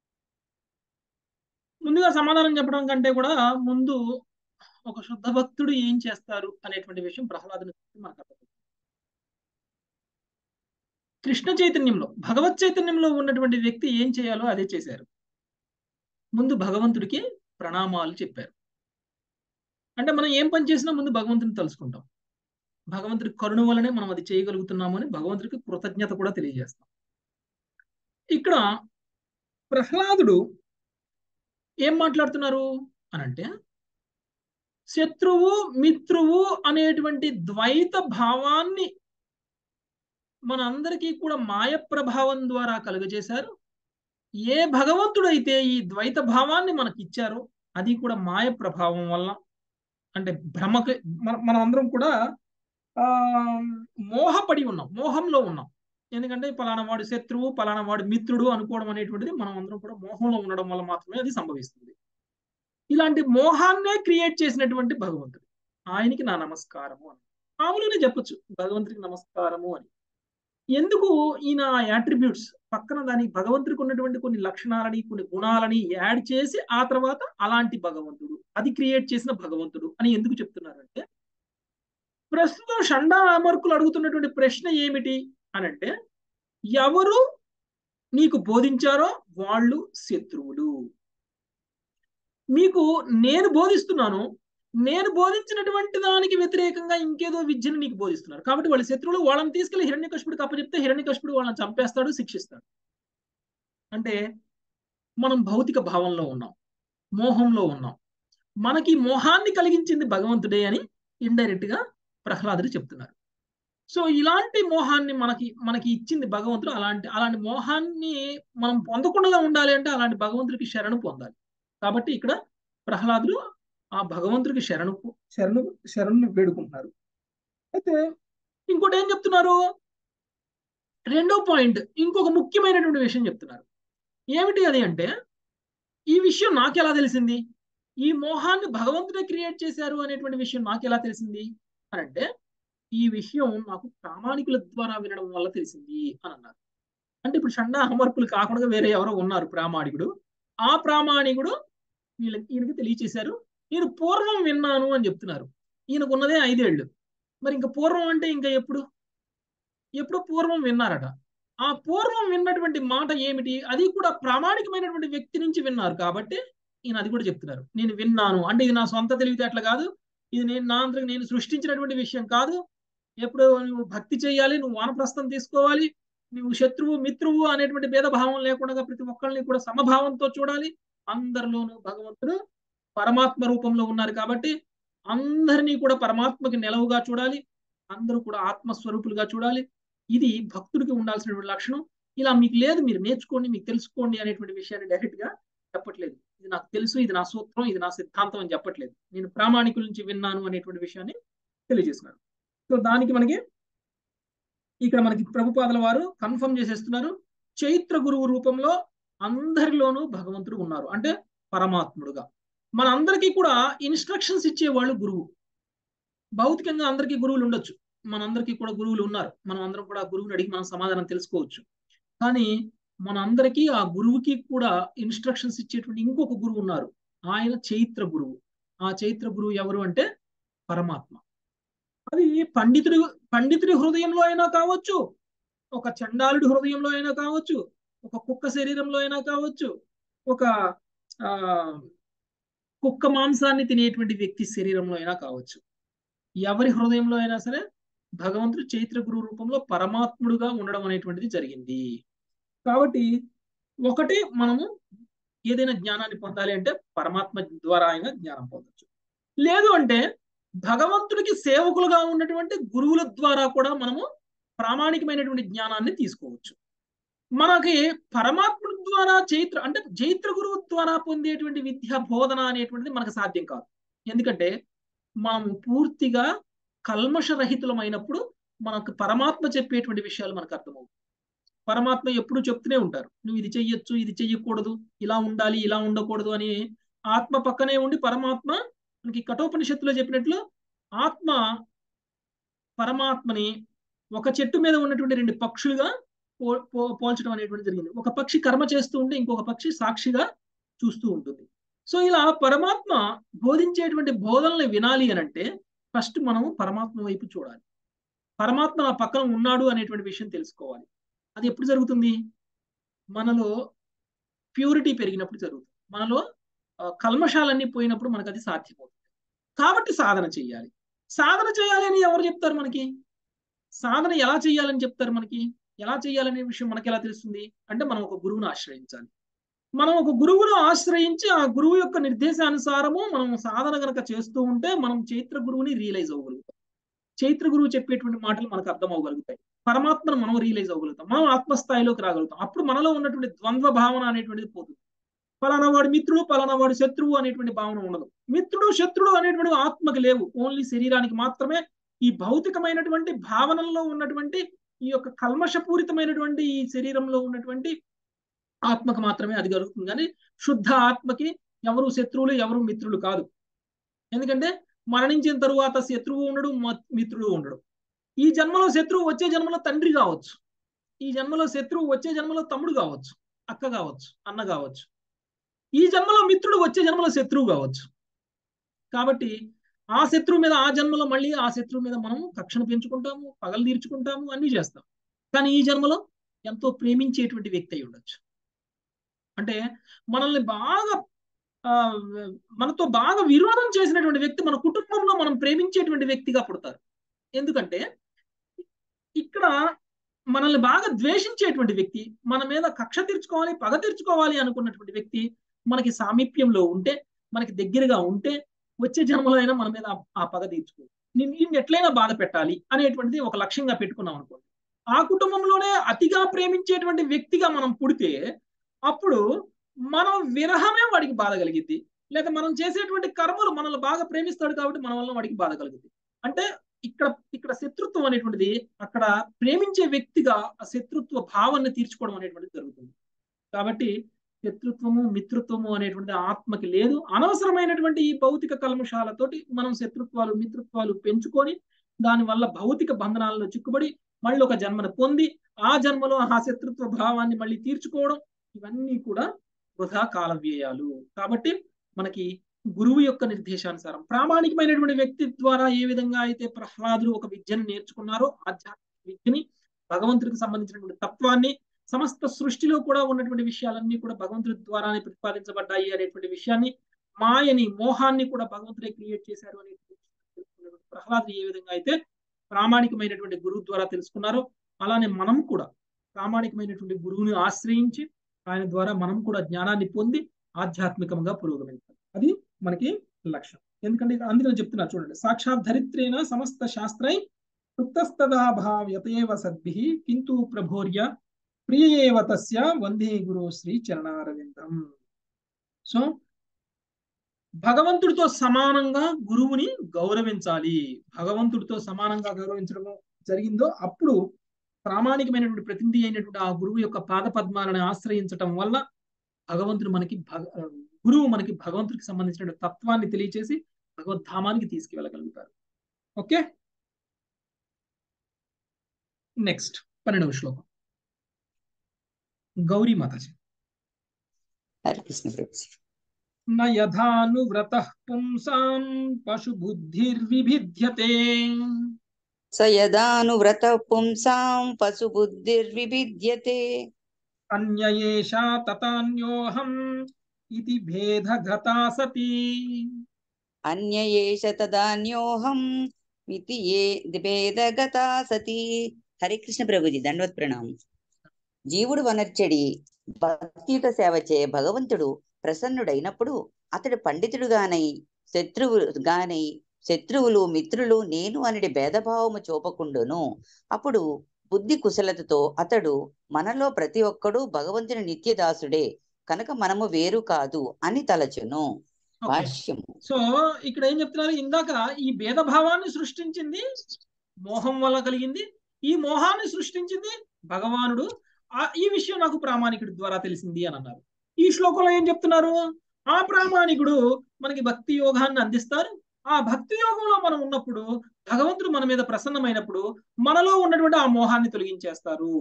ముందుగా సమాధానం చెప్పడం కంటే కూడా ముందు ఒక శుద్ధ భక్తుడు ఏం చేస్తారు అనేటువంటి విషయం ప్రహ్లాదుని మనకు అర్థమవుతుంది కృష్ణ చైతన్యంలో భగవత్ చైతన్యంలో ఉన్నటువంటి వ్యక్తి ఏం చేయాలో అదే చేశారు ముందు భగవంతుడికి ప్రణామాలు చెప్పారు అంటే మనం ఏం పని చేసినా ముందు భగవంతుని తలుసుకుంటాం భగవంతుడి కరుణ వల్లనే మనం అది చేయగలుగుతున్నాము అని భగవంతుడికి కృతజ్ఞత కూడా తెలియజేస్తాం ఇక్కడ ప్రహ్లాదుడు ఏం మాట్లాడుతున్నారు అని అంటే శత్రువు మిత్రువు అనేటువంటి ద్వైత భావాన్ని మనందరికీ కూడా మాయ ప్రభావం ద్వారా కలుగజేశారు ఏ భగవంతుడైతే ఈ ద్వైత భావాన్ని మనకి ఇచ్చారో అది కూడా మాయ ప్రభావం వల్ల అంటే భ్రమకి మన మనం అందరం కూడా ఆ మోహపడి ఉన్నాం మోహంలో ఉన్నాం ఎందుకంటే పలానా వాడు శత్రువు పలానా వాడు మిత్రుడు అనుకోవడం అనేటువంటిది మనం అందరం కూడా మోహంలో ఉండడం వల్ల మాత్రమే అది సంభవిస్తుంది ఇలాంటి మోహాన్నే క్రియేట్ చేసినటువంటి భగవంతుడు ఆయనకి నా నమస్కారము అని మామూలుగానే చెప్పొచ్చు భగవంతుడికి నమస్కారము అని ఎందుకు ఈయన యాట్రిబ్యూట్స్ పక్కన దానికి భగవంతుడికి ఉన్నటువంటి కొన్ని లక్షణాలని కొన్ని గుణాలని యాడ్ చేసి ఆ తర్వాత అలాంటి భగవంతుడు అది క్రియేట్ చేసిన భగవంతుడు అని ఎందుకు చెప్తున్నారంటే ప్రస్తుతం షండా అమర్కులు అడుగుతున్నటువంటి ప్రశ్న ఏమిటి అని అంటే ఎవరు నీకు బోధించారో వాళ్ళు శత్రువులు మీకు నేను బోధిస్తున్నాను నేను బోధించినటువంటి దానికి వ్యతిరేకంగా ఇంకేదో విద్యను నీకు బోధిస్తున్నారు కాబట్టి వాళ్ళ శత్రువులు వాళ్ళని తీసుకెళ్లి హిరణ్యకశిపుడికి అప్పచెప్తే హిరణ్యకశిపుడు వాళ్ళని చంపేస్తాడు శిక్షిస్తాడు అంటే మనం భౌతిక భావంలో ఉన్నాం మోహంలో ఉన్నాం మనకి మోహాన్ని కలిగించింది భగవంతుడే అని ఇండైరెక్ట్ గా ప్రహ్లాదుడు చెప్తున్నారు సో ఇలాంటి మోహాన్ని మనకి మనకి ఇచ్చింది భగవంతుడు అలాంటి అలాంటి మోహాన్ని మనం పొందకుండా ఉండాలి అంటే అలాంటి భగవంతుడికి శరణు పొందాలి కాబట్టి ఇక్కడ ప్రహ్లాదుడు ఆ భగవంతుడికి శరణు శరణు శరణు వేడుకుంటున్నారు అయితే ఇంకోటి ఏం చెప్తున్నారు రెండో పాయింట్ ఇంకొక ముఖ్యమైనటువంటి విషయం చెప్తున్నారు ఏమిటి అది అంటే ఈ విషయం నాకు ఎలా తెలిసింది ఈ మోహాన్ని భగవంతుడే క్రియేట్ చేశారు అనేటువంటి విషయం నాకు ఎలా తెలిసింది అని అంటే ఈ విషయం నాకు ప్రామాణికుల ద్వారా వినడం వల్ల తెలిసింది అని అన్నారు అంటే ఇప్పుడు షండా అమర్పులు కాకుండా వేరే ఎవరో ఉన్నారు ప్రామాణికుడు ఆ ప్రామాణికుడు వీళ్ళకి ఈయనకి తెలియచేశారు నేను పూర్వం విన్నాను అని చెప్తున్నారు ఈయనకు ఉన్నదే ఐదేళ్లు మరి ఇంకా పూర్వం అంటే ఇంకా ఎప్పుడు ఎప్పుడు పూర్వం విన్నారట ఆ పూర్వం విన్నటువంటి మాట ఏమిటి అది కూడా ప్రామాణికమైనటువంటి వ్యక్తి నుంచి విన్నారు కాబట్టి ఈయన అది కూడా చెప్తున్నారు నేను విన్నాను అంటే ఇది నా సొంత తెలివితేటలు కాదు ఇది నేను నా అంతకు నేను సృష్టించినటువంటి విషయం కాదు ఎప్పుడు నువ్వు భక్తి చేయాలి నువ్వు వానప్రస్థం తీసుకోవాలి నువ్వు శత్రువు మిత్రువు అనేటువంటి భేదభావం లేకుండా ప్రతి ఒక్కరిని కూడా సమభావంతో చూడాలి అందరిలోనూ భగవంతుడు పరమాత్మ రూపంలో ఉన్నారు కాబట్టి అందరినీ కూడా పరమాత్మకి నిలవుగా చూడాలి అందరూ కూడా ఆత్మస్వరూపులుగా చూడాలి ఇది భక్తుడికి ఉండాల్సినటువంటి లక్షణం ఇలా మీకు లేదు మీరు నేర్చుకోండి మీకు తెలుసుకోండి అనేటువంటి విషయాన్ని డైరెక్ట్ గా చెప్పట్లేదు ఇది నాకు తెలుసు ఇది నా సూత్రం ఇది నా సిద్ధాంతం అని చెప్పట్లేదు నేను ప్రామాణికుల నుంచి విన్నాను అనేటువంటి విషయాన్ని తెలియజేస్తున్నారు సో దానికి మనకి ఇక్కడ మనకి ప్రభుపాదల వారు కన్ఫర్మ్ చేసేస్తున్నారు చైత్ర గురువు రూపంలో అందరిలోనూ భగవంతుడు ఉన్నారు అంటే పరమాత్ముడుగా మన అందరికీ కూడా ఇన్స్ట్రక్షన్స్ ఇచ్చేవాళ్ళు గురువు భౌతికంగా అందరికీ గురువులు ఉండొచ్చు మనందరికీ కూడా గురువులు ఉన్నారు మనం అందరం కూడా గురువుని అడిగి మనం సమాధానం తెలుసుకోవచ్చు కానీ మన అందరికీ ఆ గురువుకి కూడా ఇన్స్ట్రక్షన్స్ ఇచ్చేటువంటి ఇంకొక గురువు ఉన్నారు ఆయన చైత్ర గురువు ఆ చైత్ర గురువు ఎవరు అంటే పరమాత్మ అది పండితుడి పండితుడి హృదయంలో అయినా కావచ్చు ఒక చండాలుడి హృదయంలో అయినా కావచ్చు ఒక కుక్క శరీరంలో అయినా కావచ్చు ఒక ఆ కుక్క మాంసాన్ని తినేటువంటి వ్యక్తి శరీరంలో అయినా కావచ్చు ఎవరి హృదయంలో అయినా సరే భగవంతుడు చైత్ర గురు రూపంలో పరమాత్ముడుగా ఉండడం అనేటువంటిది జరిగింది కాబట్టి ఒకటి మనము ఏదైనా జ్ఞానాన్ని పొందాలి అంటే పరమాత్మ ద్వారా అయినా జ్ఞానం పొందొచ్చు లేదు అంటే భగవంతుడికి సేవకులుగా ఉన్నటువంటి గురువుల ద్వారా కూడా మనము ప్రామాణికమైనటువంటి జ్ఞానాన్ని తీసుకోవచ్చు మనకి పరమాత్ముడి ద్వారా చైత్ర అంటే చైత్ర గురువు ద్వారా పొందేటువంటి విద్య బోధన అనేటువంటిది మనకు సాధ్యం కాదు ఎందుకంటే మనం పూర్తిగా కల్మషరహితులమైనప్పుడు మనకు పరమాత్మ చెప్పేటువంటి విషయాలు మనకు అర్థమవుతాయి పరమాత్మ ఎప్పుడు చెప్తూనే ఉంటారు నువ్వు ఇది చెయ్యొచ్చు ఇది చెయ్యకూడదు ఇలా ఉండాలి ఇలా ఉండకూడదు అని ఆత్మ పక్కనే ఉండి పరమాత్మ మనకి కఠోపనిషత్తులో చెప్పినట్లు ఆత్మ పరమాత్మని ఒక చెట్టు మీద ఉన్నటువంటి రెండు పక్షులుగా పో పోల్చడం అనేటువంటి జరిగింది ఒక పక్షి కర్మ చేస్తూ ఉంటే ఇంకొక పక్షి సాక్షిగా చూస్తూ ఉంటుంది సో ఇలా పరమాత్మ బోధించేటువంటి బోధనలు వినాలి అని అంటే ఫస్ట్ మనము పరమాత్మ వైపు చూడాలి పరమాత్మ నా పక్కన ఉన్నాడు అనేటువంటి విషయం తెలుసుకోవాలి అది ఎప్పుడు జరుగుతుంది మనలో ప్యూరిటీ పెరిగినప్పుడు జరుగుతుంది మనలో కల్మషాలన్నీ పోయినప్పుడు మనకు అది సాధ్యమవుతుంది కాబట్టి సాధన చేయాలి సాధన చేయాలి అని ఎవరు చెప్తారు మనకి సాధన ఎలా చేయాలని చెప్తారు మనకి ఎలా చేయాలనే విషయం మనకి ఎలా తెలుస్తుంది అంటే మనం ఒక గురువును ఆశ్రయించాలి మనం ఒక గురువును ఆశ్రయించి ఆ గురువు యొక్క నిర్దేశానుసారము మనం సాధన గనక చేస్తూ ఉంటే మనం చైత్ర గురువుని రియలైజ్ అవ్వగలుగుతాం చైత్ర గురువు చెప్పేటువంటి మాటలు మనకు అర్థం అవ్వగలుగుతాయి పరమాత్మను మనం రియలైజ్ అవ్వగలుగుతాం మనం ఆత్మస్థాయిలోకి రాగలుగుతాం అప్పుడు మనలో ఉన్నటువంటి ద్వంద్వ భావన అనేటువంటిది పోతుంది పలానా వాడు మిత్రుడు పలానా వాడు శత్రువు అనేటువంటి భావన ఉండదు మిత్రుడు శత్రుడు అనేటువంటి ఆత్మకి లేవు ఓన్లీ శరీరానికి మాత్రమే ఈ భౌతికమైనటువంటి భావనల్లో ఉన్నటువంటి ఈ యొక్క కల్మషపూరితమైనటువంటి ఈ శరీరంలో ఉన్నటువంటి ఆత్మకు మాత్రమే అది కలుగుతుంది కానీ శుద్ధ ఆత్మకి ఎవరు శత్రువులు ఎవరు మిత్రులు కాదు ఎందుకంటే మరణించిన తరువాత శత్రువు ఉండడు మ- మిత్రుడు ఉండడు ఈ జన్మలో శత్రువు వచ్చే జన్మలో తండ్రి కావచ్చు ఈ జన్మలో శత్రువు వచ్చే జన్మలో తమ్ముడు కావచ్చు అక్క కావచ్చు అన్న కావచ్చు ఈ జన్మలో మిత్రుడు వచ్చే జన్మలో శత్రువు కావచ్చు కాబట్టి ఆ శత్రువు మీద ఆ జన్మలో మళ్ళీ ఆ శత్రువు మీద మనం కక్షను పెంచుకుంటాము పగలు తీర్చుకుంటాము అన్ని చేస్తాం కానీ ఈ జన్మలో ఎంతో ప్రేమించేటువంటి వ్యక్తి అయి ఉండొచ్చు అంటే మనల్ని బాగా ఆ, మనతో బాగా విరోధం చేసినటువంటి వ్యక్తి మన కుటుంబంలో మనం ప్రేమించేటువంటి వ్యక్తిగా పుడతారు ఎందుకంటే ఇక్కడ మనల్ని బాగా ద్వేషించేటువంటి వ్యక్తి మన మీద కక్ష తీర్చుకోవాలి పగ తీర్చుకోవాలి అనుకున్నటువంటి వ్యక్తి మనకి సామీప్యంలో ఉంటే మనకి దగ్గరగా ఉంటే వచ్చే జన్మలో అయినా మన మీద ఆ- ఆ పగ తీర్చుకో నేను నిన్ను ఎట్లయినా బాధ పెట్టాలి అనేటువంటిది ఒక లక్ష్యంగా పెట్టుకున్నాం అనుకోండి ఆ కుటుంబంలోనే అతిగా ప్రేమించేటువంటి వ్యక్తిగా మనం పుడితే అప్పుడు మనం విరహమే వాడికి బాధ కలిగిద్ది లేదా మనం చేసేటువంటి కర్మలు మనల్ని బాగా ప్రేమిస్తాడు కాబట్టి మన వల్ల వాడికి బాధ కలుగుద్ది అంటే ఇక్కడ ఇక్కడ శత్రుత్వం అనేటువంటిది అక్కడ ప్రేమించే వ్యక్తిగా ఆ శత్రుత్వ భావాన్ని తీర్చుకోవడం అనేటువంటిది జరుగుతుంది కాబట్టి శత్రుత్వము మిత్రుత్వము అనేటువంటిది ఆత్మకి లేదు అనవసరమైనటువంటి ఈ భౌతిక కల్మషాలతోటి మనం శత్రుత్వాలు మిత్రుత్వాలు పెంచుకొని దానివల్ల భౌతిక బంధనాలలో చిక్కుబడి మళ్ళీ ఒక జన్మను పొంది ఆ జన్మలో ఆ శత్రుత్వ భావాన్ని మళ్ళీ తీర్చుకోవడం ఇవన్నీ కూడా వృధా కాల వ్యయాలు కాబట్టి మనకి గురువు యొక్క నిర్దేశానుసారం ప్రామాణికమైనటువంటి వ్యక్తి ద్వారా ఏ విధంగా అయితే ప్రహ్లాదులు ఒక విద్యను నేర్చుకున్నారో ఆధ్యాత్మిక విద్యని భగవంతుడికి సంబంధించినటువంటి తత్వాన్ని సమస్త సృష్టిలో కూడా ఉన్నటువంటి విషయాలన్నీ కూడా భగవంతుడి ద్వారానే ప్రతిపాదించబడ్డాయి అనేటువంటి విషయాన్ని మాయని మోహాన్ని కూడా భగవంతుడే క్రియేట్ చేశారు అనేటువంటి విషయాన్ని తెలుసుకున్నటువంటి ప్రహ్లాదులు ఏ విధంగా అయితే ప్రామాణికమైనటువంటి గురువు ద్వారా తెలుసుకున్నారో అలానే మనం కూడా ప్రామాణికమైనటువంటి గురువుని ఆశ్రయించి ఆయన ద్వారా మనం కూడా జ్ఞానాన్ని పొంది ఆధ్యాత్మికంగా పురోగమించాలి అది మనకి లక్ష్యం ఎందుకంటే ఇక్కడ అందుకని చెప్తున్నా చూడండి సాక్షాత్ ధరిత్రేణ సమస్త శాస్త్రై కృతస్తదాభావ్యతేవ సద్భి కింటు ప్రభోర్య ప్రియయేవ తస్య వందే గురు శ్రీ చరణారవిందం సో భగవంతుడితో సమానంగా గురువుని గౌరవించాలి భగవంతుడితో సమానంగా గౌరవించడం జరిగిందో అప్పుడు ప్రామాణికమైనటువంటి ప్రతినిధి అయినటువంటి ఆ గురువు యొక్క పాద పద్మాలను ఆశ్రయించటం వల్ల భగవంతుడు మనకి భగ గురువు మనకి భగవంతుడికి సంబంధించిన తత్వాన్ని తెలియచేసి భగవద్ధామానికి తీసుకువెళ్ళగలుగుతారు ఓకే నెక్స్ట్ పన్నెండవ శ్లోకం గౌరీ మాతాజీ
హరే కృష్ణ ప్రభుజీ
న యథానువ్రత పుంసాం పశుబుద్ధిర్విభిద్యతే
స యదానువ్రత పుంసాం పశుబుద్ధిర్విభిద్యతే
అన్యయేషా తతాన్యోహం ఇది భేదగతా సతి
అన్యయేష తదాన్యోహం మితి ఏ భేదగతా సతి హరే కృష్ణ ప్రభుజీ దండవత్ ప్రణామం జీవుడు వనర్చడి భక్తియుత సేవచే భగవంతుడు ప్రసన్నుడైనప్పుడు అతడు పండితుడుగానై శత్రువు గానై శత్రువులు మిత్రులు నేను అనడి భేదభావము చూపకుండును అప్పుడు బుద్ధి కుశలతతో అతడు మనలో ప్రతి ఒక్కడు భగవంతుని నిత్యదాసుడే కనుక మనము వేరు కాదు అని తలచును
ఓకే
భాష్యము
సో ఇక్కడ ఏం చెప్తున్నారు ఇందాక ఈ భేదభావాన్ని సృష్టించింది మోహం వల్ల కలిగింది ఈ మోహాన్ని సృష్టించింది భగవానుడు ఆ ఈ విషయం నాకు ప్రామాణికుడి ద్వారా తెలిసింది అని అన్నారు ఈ శ్లోకంలో ఏం చెప్తున్నారు ఆ ప్రామాణికుడు మనకి భక్తి యోగాన్ని అందిస్తారు ఆ భక్తి యోగంలో మనం ఉన్నప్పుడు భగవంతుడు మన మీద ప్రసన్నమైనప్పుడు మనలో ఉన్నటువంటి ఆ మోహాన్ని తొలగించేస్తారు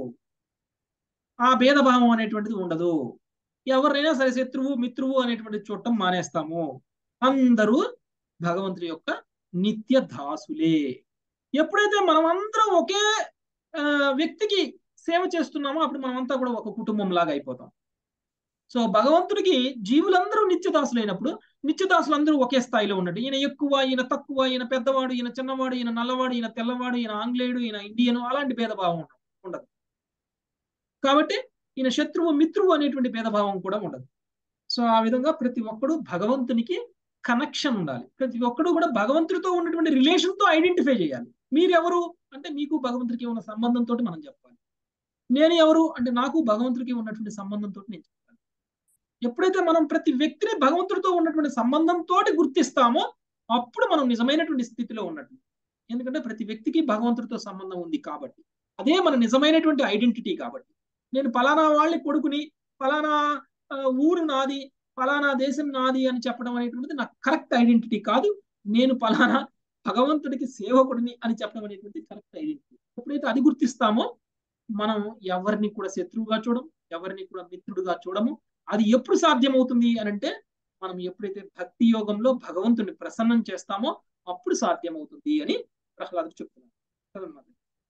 ఆ భేదభావం అనేటువంటిది ఉండదు ఎవరినైనా సరే శత్రువు మిత్రువు అనేటువంటి చూడటం మానేస్తాము అందరూ భగవంతుడి యొక్క నిత్య దాసులే ఎప్పుడైతే మనమందరం ఒకే ఆ, వ్యక్తికి సేవ చేస్తున్నామో అప్పుడు మనమంతా కూడా ఒక కుటుంబం లాగా అయిపోతాం సో భగవంతుడికి జీవులందరూ నిత్యదాసులైనప్పుడు నిత్యదాసులందరూ ఒకే స్థాయిలో ఉన్నట్టు ఈయన ఎక్కువ ఈయన తక్కువ ఈయన పెద్దవాడు ఈయన చిన్నవాడు ఈయన నల్లవాడు ఈయన తెల్లవాడు ఈయన ఆంగ్లేయుడు ఈయన ఇండియను అలాంటి భేదభావం ఉండదు ఉండదు కాబట్టి ఈయన శత్రువు మిత్రువు అనేటువంటి భేదభావం కూడా ఉండదు సో ఆ విధంగా ప్రతి ఒక్కడు భగవంతునికి కనెక్షన్ ఉండాలి ప్రతి ఒక్కడు కూడా భగవంతుడితో ఉన్నటువంటి రిలేషన్ తో ఐడెంటిఫై చేయాలి మీరెవరు అంటే మీకు భగవంతుడికి ఉన్న సంబంధంతో మనం చెప్పాలి నేను ఎవరు అంటే నాకు భగవంతుడికి ఉన్నటువంటి సంబంధంతో నేను చెప్పాలి ఎప్పుడైతే మనం ప్రతి వ్యక్తిని భగవంతుడితో ఉన్నటువంటి సంబంధంతో గుర్తిస్తామో అప్పుడు మనం నిజమైనటువంటి స్థితిలో ఉన్నట్టు ఎందుకంటే ప్రతి వ్యక్తికి భగవంతుడితో సంబంధం ఉంది కాబట్టి అదే మన నిజమైనటువంటి ఐడెంటిటీ కాబట్టి నేను ఫలానా వాళ్ళ కొడుకుని ఫలానా ఆ, ఊరు నాది ఫలానా దేశం నాది అని చెప్పడం అనేటువంటిది నాకు కరెక్ట్ ఐడెంటిటీ కాదు నేను ఫలానా భగవంతుడికి సేవకుడిని అని చెప్పడం అనేటువంటి కరెక్ట్ ఐడెంటిటీ ఎప్పుడైతే అది గుర్తిస్తామో మనం ఎవరిని కూడా శత్రువుగా చూడం ఎవరిని కూడా మిత్రుడుగా చూడము అది ఎప్పుడు సాధ్యమవుతుంది అని అంటే మనం ఎప్పుడైతే భక్తి యోగంలో భగవంతుని ప్రసన్నం చేస్తామో అప్పుడు సాధ్యమవుతుంది అని ప్రహ్లాదుడు చెప్తున్నారు చదవమ్మా.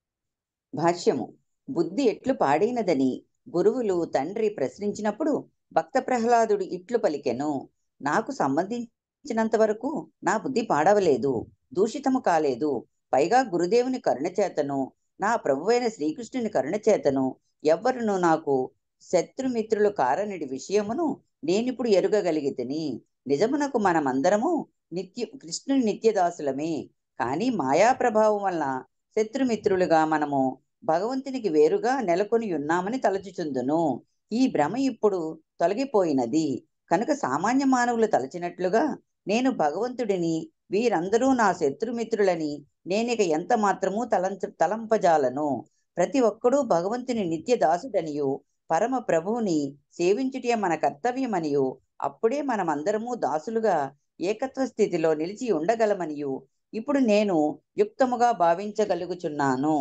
భాష్యము బుద్ధి ఎట్లు పాడైనదని గురువులు తండ్రి ప్రశ్నించినప్పుడు భక్త ప్రహ్లాదుడు ఇట్లు పలికెను నాకు సంబంధించినంత వరకు నా బుద్ధి పాడవలేదు దూషితము కాలేదు పైగా గురుదేవుని కరుణ చేతను నా ప్రభువైన శ్రీకృష్ణుని కరుణ చేతను ఎవ్వరును నాకు శత్రుమిత్రులు కారనిడి విషయమును నేనిప్పుడు ఎరుగగలిగితిని నిజమునకు మనమందరము నిత్య కృష్ణుని నిత్యదాసులమే కానీ మాయా ప్రభావం వలన శత్రుమిత్రులుగా మనము భగవంతునికి వేరుగా నెలకొని ఉన్నామని తలచుచుందును ఈ భ్రమ ఇప్పుడు తొలగిపోయినది కనుక సామాన్య మానవులు తలచినట్లుగా నేను భగవంతుడిని వీరందరూ నా శత్రుమిత్రులని నేనిక ఎంత మాత్రమూ తలంచ తలంపజాలను ప్రతి ఒక్కడూ భగవంతుని నిత్య దాసుడనియు పరమ ప్రభువుని సేవించుటే మన కర్తవ్యమనియు అప్పుడే మనమందరము దాసులుగా ఏకత్వ స్థితిలో నిలిచి ఉండగలమనియు ఇప్పుడు నేను యుక్తముగా భావించగలుగుచున్నాను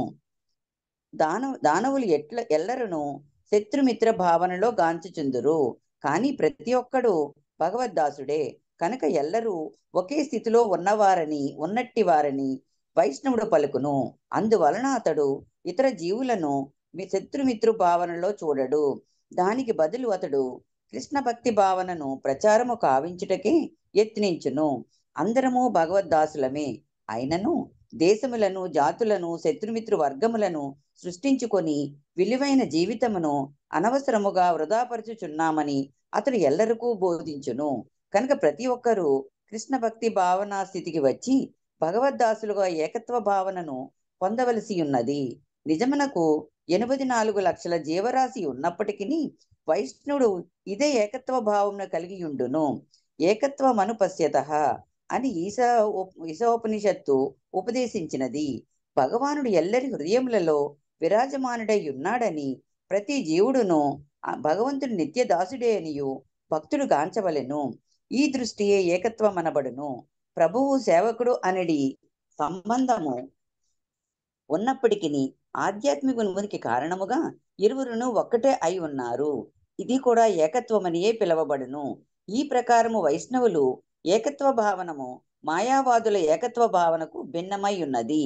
దానవ దానవులు ఎట్ల ఎల్లరును శత్రుమిత్ర భావనలో గాంచుచుందురు కానీ ప్రతి ఒక్కడు భగవద్దాసుడే కనుక ఎల్లరూ ఒకే స్థితిలో ఉన్నవారని ఉన్నట్టి వారని వైష్ణవుడు పలుకును అందువలన అతడు ఇతర జీవులను మీ శత్రుమిత్రు భావనలో చూడడు దానికి బదులు అతడు కృష్ణ భక్తి భావనను ప్రచారము కావించుటకే యత్నించును అందరము భగవద్దాసులమే అయినను దేశములను జాతులను శత్రుమిత్రు వర్గములను సృష్టించుకొని విలువైన జీవితమును అనవసరముగా వృధాపరచుచున్నామని అతడు ఎల్లరికూ బోధించును కనుక ప్రతి ఒక్కరూ కృష్ణ భక్తి భావనా స్థితికి వచ్చి భగవద్దాసులుగా ఏకత్వ భావనను పొందవలసి ఉన్నది నిజమునకు ఎనిమిది నాలుగు లక్షల జీవరాశి ఉన్నప్పటికీ వైష్ణవుడు ఇదే ఏకత్వ భావమును కలిగి ఉండును ఏకత్వమను పశ్యత అని ఈశా ఉప్- ఈశోపనిషత్తు ఉపదేశించినది భగవానుడు ఎల్లరి హృదయములలో విరాజమానుడై ఉన్నాడని ప్రతి జీవుడును ఆ భగవంతుడు నిత్య దాసుడే అనియు భక్తుడు గాంచవలెను ఈ దృష్టియే ఏకత్వమనబడును ప్రభువు సేవకుడు అనడి సంబంధము ఉన్నప్పటికీ ఆధ్యాత్మిక ఉనికి కారణముగా ఇరువురును ఒక్కటే అయి ఉన్నారు ఇది కూడా ఏకత్వమనియే పిలవబడును ఈ ప్రకారము వైష్ణవులు ఏకత్వ భావనము మాయావాదుల ఏకత్వ భావనకు భిన్నమై ఉన్నది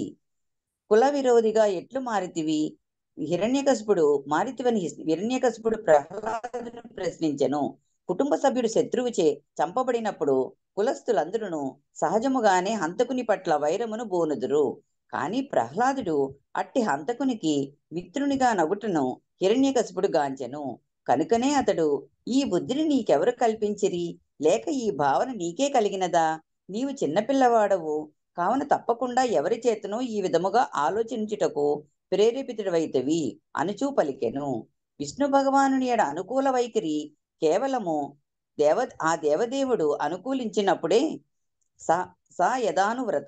కుల విరోధిగా ఎట్లు మారితివి హిరణ్యకశిపుడు మారితివని హిరణ్యకశిపుడు ప్రహ్లాదును ప్రశ్నించెను కుటుంబ సభ్యుడు శత్రువుచే చంపబడినప్పుడు కులస్థులందరూ సహజముగానే హంతకుని పట్ల వైరమును బోనుదురు కాని ప్రహ్లాదుడు అట్టి హంతకునికి మిత్రునిగా నగుటను హిరణ్యకశిపుడు గాంచెను కనుకనే అతడు ఈ బుద్ధిని నీకెవరు కల్పించిరి లేక ఈ భావన నీకే కలిగినదా నీవు చిన్నపిల్లవాడవు కావున తప్పకుండా ఎవరి చేతనో ఈ విధముగా ఆలోచించుటకు ప్రేరేపితుడవైతవి అనుచూ పలికెను విష్ణు భగవానుని ఎడ అనుకూల వైఖరి కేవలము దేవ ఆ దేవదేవుడు అనుకూలించినప్పుడే సా సా యథానువ్రత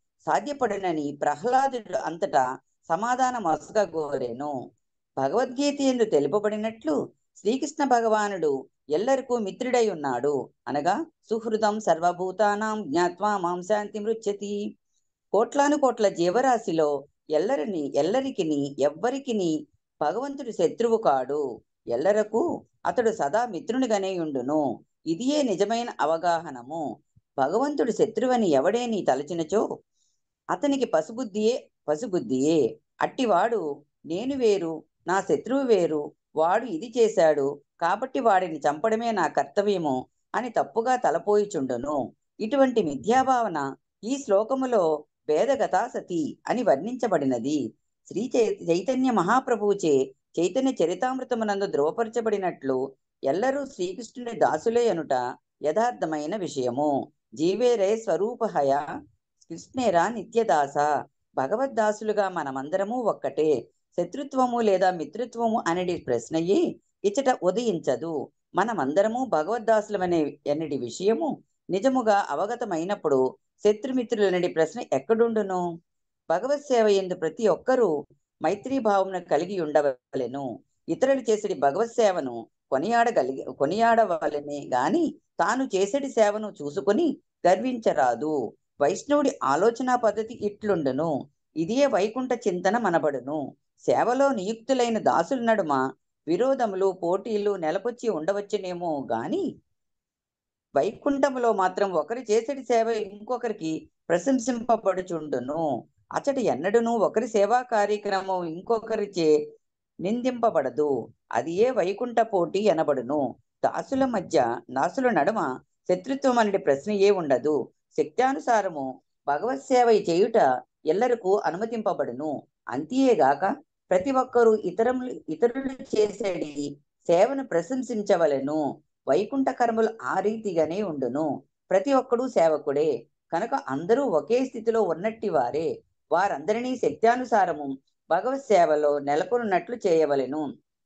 సాధ్యపడనని ప్రహ్లాదుడు అంతటా సమాధానం గోరెను భగవద్గీత ఎందు తెలుపబడినట్లు శ్రీకృష్ణ భగవానుడు ఎల్లరికూ మిత్రుడై ఉన్నాడు అనగా సుహృదం సర్వభూతానాం జ్ఞాత్వా మాం శాంతి మృచ్చతి కోట్లాను కోట్ల జీవరాశిలో ఎల్లరిని ఎల్లరికిని ఎవ్వరికిని భగవంతుడు శత్రువు కాడు ఎల్లరకు అతడు సదా మిత్రునిగానే ఉండును ఇదియే నిజమైన అవగాహనము భగవంతుడు శత్రువని ఎవడేని తలచినచో అతనికి పసుబుద్ధియే పసుబుద్ధియే అట్టివాడు నేను వేరు నా శత్రువు వేరు వాడు ఇది చేశాడు కాబట్టి వాడిని చంపడమే నా కర్తవ్యము అని తప్పుగా తలపోయిచుండును ఇటువంటి మిథ్యాభావన ఈ శ్లోకములో భేదగతా సతి అని వర్ణించబడినది శ్రీ చై- చైతన్య మహాప్రభువుచే చైతన్య చరితామృతమునందు ధృవపరచబడినట్లు ఎల్లరూ శ్రీకృష్ణుని దాసులే అనుట యథార్థమైన విషయము జీవేరే స్వరూపహయ కృష్ణేరా నిత్యదాస భగవద్దాసులుగా మనమందరము ఒక్కటే శత్రుత్వము లేదా మిత్రుత్వము అనేది ప్రశ్నయే ఇచ్చట ఉదయించదు మనమందరము భగవద్దాసులమనే ఎన్నటి విషయము నిజముగా అవగతమైనప్పుడు శత్రుమిత్రులనడి ప్రశ్న ఎక్కడుండును భగవత్ సేవ ఎందు ప్రతి ఒక్కరూ మైత్రీ భావమును కలిగి ఉండవలెను ఇతరులు చేసేటి భగవత్ సేవను కొనియాడగలిగి కొనియాడవలనే గాని తాను చేసేటి సేవను చూసుకొని గర్వించరాదు వైష్ణవుడి ఆలోచన పద్ధతి ఇట్లుండును ఇదే వైకుంఠ చింతన మనబడును సేవలో నియుక్తులైన దాసుల నడుమ విరోధములు పోటీలు నెలకొచ్చి ఉండవచ్చునేమో గాని వైకుంఠములో మాత్రం ఒకరి చేసేటి సేవ ఇంకొకరికి ప్రశంసింపబడుచుండును అతడు ఎన్నడూను ఒకరి సేవా కార్యక్రమం ఇంకొకరిచే నిందింపబడదు అది ఏ వైకుంఠ పోటీ అనబడును దాసుల మధ్య దాసుల నడుమ శత్రుత్వం అనే ప్రశ్నయే ఉండదు శక్త్యానుసారము భగవత్ సేవ చేయుట ఎల్లరకు అనుమతింపబడును అంతేగాక ప్రతి ఒక్కరూ ఇతరములు ఇతరులు చేసేది సేవను ప్రశంసించవలెను వైకుంఠ కర్మలు ఆ రీతిగానే ఉండును ప్రతి ఒక్కడూ సేవకుడే కనుక అందరూ ఒకే స్థితిలో ఉన్నట్టి వారే వారందరినీ శక్త్యానుసారము భగవత్ సేవలో నెలకొన్నట్లు చేయవలెను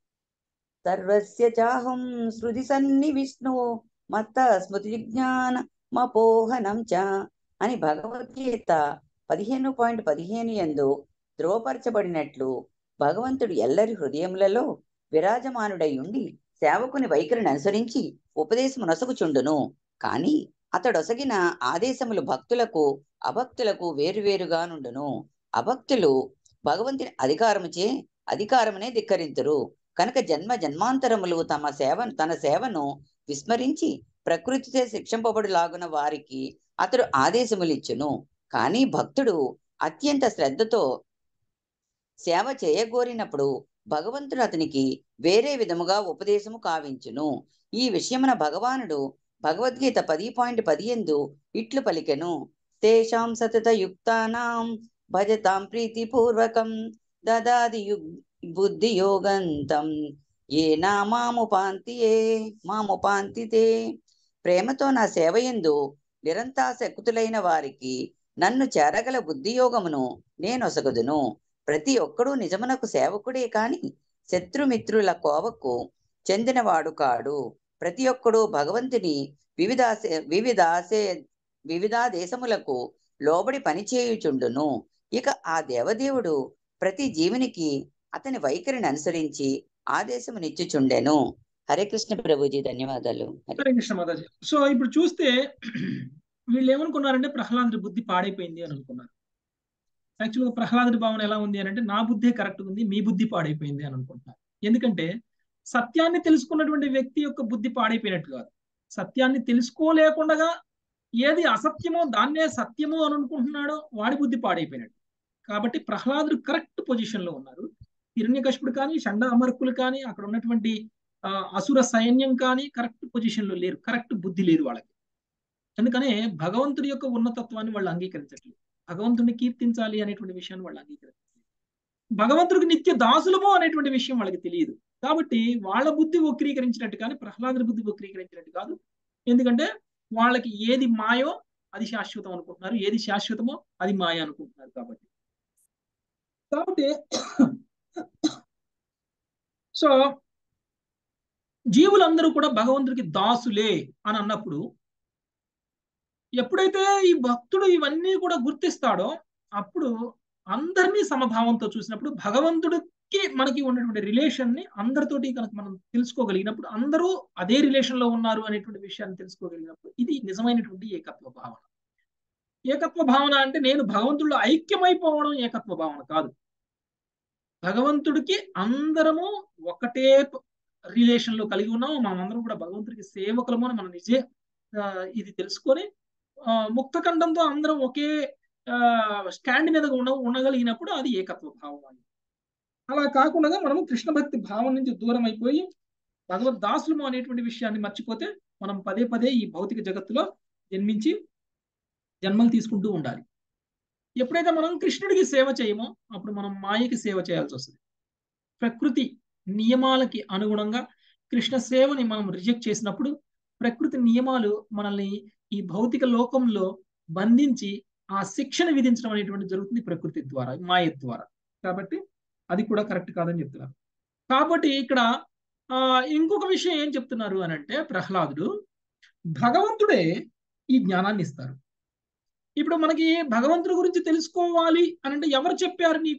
సర్వస్య చాహం శృతి సన్ని విష్ణు మత్త స్మృతి విజ్ఞాన మపోహనం చ అని భగవద్గీత పదిహేను పాయింట్ పదిహేను ఎందు ధృవపరచబడినట్లు భగవంతుడు ఎల్లరి హృదయములలో విరాజమానుడై ఉండి సేవకుని వైఖరిని అనుసరించి ఉపదేశము నొసగుచుండును కాని అతడొసగిన ఆదేశములు భక్తులకు అభక్తులకు వేరువేరుగా నుండును అభక్తులు భగవంతుని అధికారముచే అధికారమునే ధిక్కరింతురు కనుక జన్మ జన్మాంతరములు తమ సేవను తన సేవను విస్మరించి ప్రకృతిచే శిక్షింపబడులాగున వారికి అతడు ఆదేశములిచ్చును కానీ భక్తుడు అత్యంత శ్రద్ధతో సేవ చేయగోరినప్పుడు భగవంతుడు అతనికి వేరే విధముగా ఉపదేశము కావించును ఈ విషయమున భగవానుడు భగవద్గీత పది పాయింట్ పదిహేను ఇట్లు పలికెను తేషాం సతత యుక్తానాం భజతాం ప్రీతిపూర్వకం దదాది యుగ్ బుద్ధి యోగంతం ఏ నా మాముపాంతియే మాముపాంతితే ప్రేమతో నా సేవయందు నిరంతాసక్తులైన వారికి నన్ను చేరగల బుద్ధియోగమును నేనొసగుదును ప్రతి ఒక్కడూ నిజమునకు సేవకుడే కాని శత్రుమిత్రుల కోవకు చెందినవాడు కాడు ప్రతి ఒక్కడూ భగవంతుని వివిధ వివిధ వివిధ దేశములకు లోబడి పనిచేయుచుండును ఇక ఆ దేవదేవుడు ప్రతి జీవునికి అతని వైఖరిని అనుసరించి ఆదేశమునిచ్చుచుండెను హరే కృష్ణ ప్రభుజీ ధన్యవాదాలు
హరే కృష్ణ మాతాజీ సో ఇప్పుడు చూస్తే వీళ్ళు ఏమనుకున్నారంటే ప్రహ్లాదుడి బుద్ధి పాడైపోయింది అని అనుకున్నారు యాక్చువల్గా ప్రహ్లాదుడి భావన ఎలా ఉంది అని అంటే నా బుద్ధి కరెక్ట్ ఉంది మీ బుద్ధి పాడైపోయింది అని అనుకుంటున్నారు ఎందుకంటే సత్యాన్ని తెలుసుకున్నటువంటి వ్యక్తి యొక్క బుద్ధి పాడైపోయినట్టు కాదు సత్యాన్ని తెలుసుకోలేకుండా ఏది అసత్యమో దాన్నే సత్యమో అని అనుకుంటున్నాడో వాడి బుద్ధి పాడైపోయినట్టు కాబట్టి ప్రహ్లాదుడు కరెక్ట్ పొజిషన్ లో ఉన్నారు హిరణ్యకశిపుడు కానీ షండ అమర్కులు కానీ అక్కడ ఉన్నటువంటి అసుర సైన్యం కానీ కరెక్ట్ పొజిషన్ లో లేరు కరెక్ట్ బుద్ధి లేదు వాళ్ళకి అందుకనే భగవంతుడి యొక్క ఉన్నతత్వాన్ని వాళ్ళు అంగీకరించట్లేదు భగవంతుడిని కీర్తించాలి అనేటువంటి విషయాన్ని వాళ్ళు అంగీకరించట్లేదు భగవంతుడికి నిత్య దాసులము అనేటువంటి విషయం వాళ్ళకి తెలియదు కాబట్టి వాళ్ళ బుద్ధి వక్రీకరించినట్టు కానీ ప్రహ్లాదుడి బుద్ధి వక్రీకరించినట్టు కాదు ఎందుకంటే వాళ్ళకి ఏది మాయో అది శాశ్వతం అనుకుంటున్నారు ఏది శాశ్వతమో అది మాయ అనుకుంటున్నారు కాబట్టి కాబట్టి సో జీవులందరూ కూడా భగవంతుడికి దాసులే అని అన్నప్పుడు ఎప్పుడైతే ఈ భక్తుడు ఇవన్నీ కూడా గుర్తిస్తాడో అప్పుడు అందరినీ సమభావంతో చూసినప్పుడు భగవంతుడికి మనకి ఉన్నటువంటి రిలేషన్ ని అందరితోటి కనుక మనం తెలుసుకోగలిగినప్పుడు అందరూ అదే రిలేషన్ లో ఉన్నారు అనేటువంటి విషయాన్ని తెలుసుకోగలిగినప్పుడు ఇది నిజమైనటువంటి ఏకత్వ భావన ఏకత్వ భావన అంటే నేను భగవంతుడిలో ఐక్యమైపోవడం ఏకత్వ భావన కాదు భగవంతుడికి అందరము ఒకటే రిలేషన్ లో కలిగి ఉన్నాము మనమందరం కూడా భగవంతుడికి సేవకులము అని మనం నిజే ఇది తెలుసుకొని ముక్తఖండంతో అందరం ఒకే స్టాండ్ మీద ఉండ ఉండగలిగినప్పుడు అది ఏకత్వ భావం అని అలా కాకుండా మనము కృష్ణ భక్తి భావం నుంచి దూరం అయిపోయి భగవద్దాసులము అనేటువంటి విషయాన్ని మర్చిపోతే మనం పదే పదే ఈ భౌతిక జగత్తులో జన్మించి జన్మలు తీసుకుంటూ ఉండాలి ఎప్పుడైతే మనం కృష్ణుడికి సేవ చేయమో అప్పుడు మనం మాయకి సేవ చేయాల్సి వస్తుంది ప్రకృతి నియమాలకి అనుగుణంగా కృష్ణ సేవని మనం రిజెక్ట్ చేసినప్పుడు ప్రకృతి నియమాలు మనల్ని ఈ భౌతిక లోకంలో బంధించి ఆ శిక్షణ విధించడం అనేటువంటి జరుగుతుంది ప్రకృతి ద్వారా మాయ ద్వారా కాబట్టి అది కూడా కరెక్ట్ కాదని చెప్తున్నారు కాబట్టి ఇక్కడ ఆ ఇంకొక విషయం ఏం చెప్తున్నారు అని అంటే ప్రహ్లాదుడు భగవంతుడే ఈ జ్ఞానాన్ని ఇస్తారు ఇప్పుడు మనకి భగవంతుడి గురించి తెలుసుకోవాలి అని అంటే ఎవరు చెప్పారు నీకు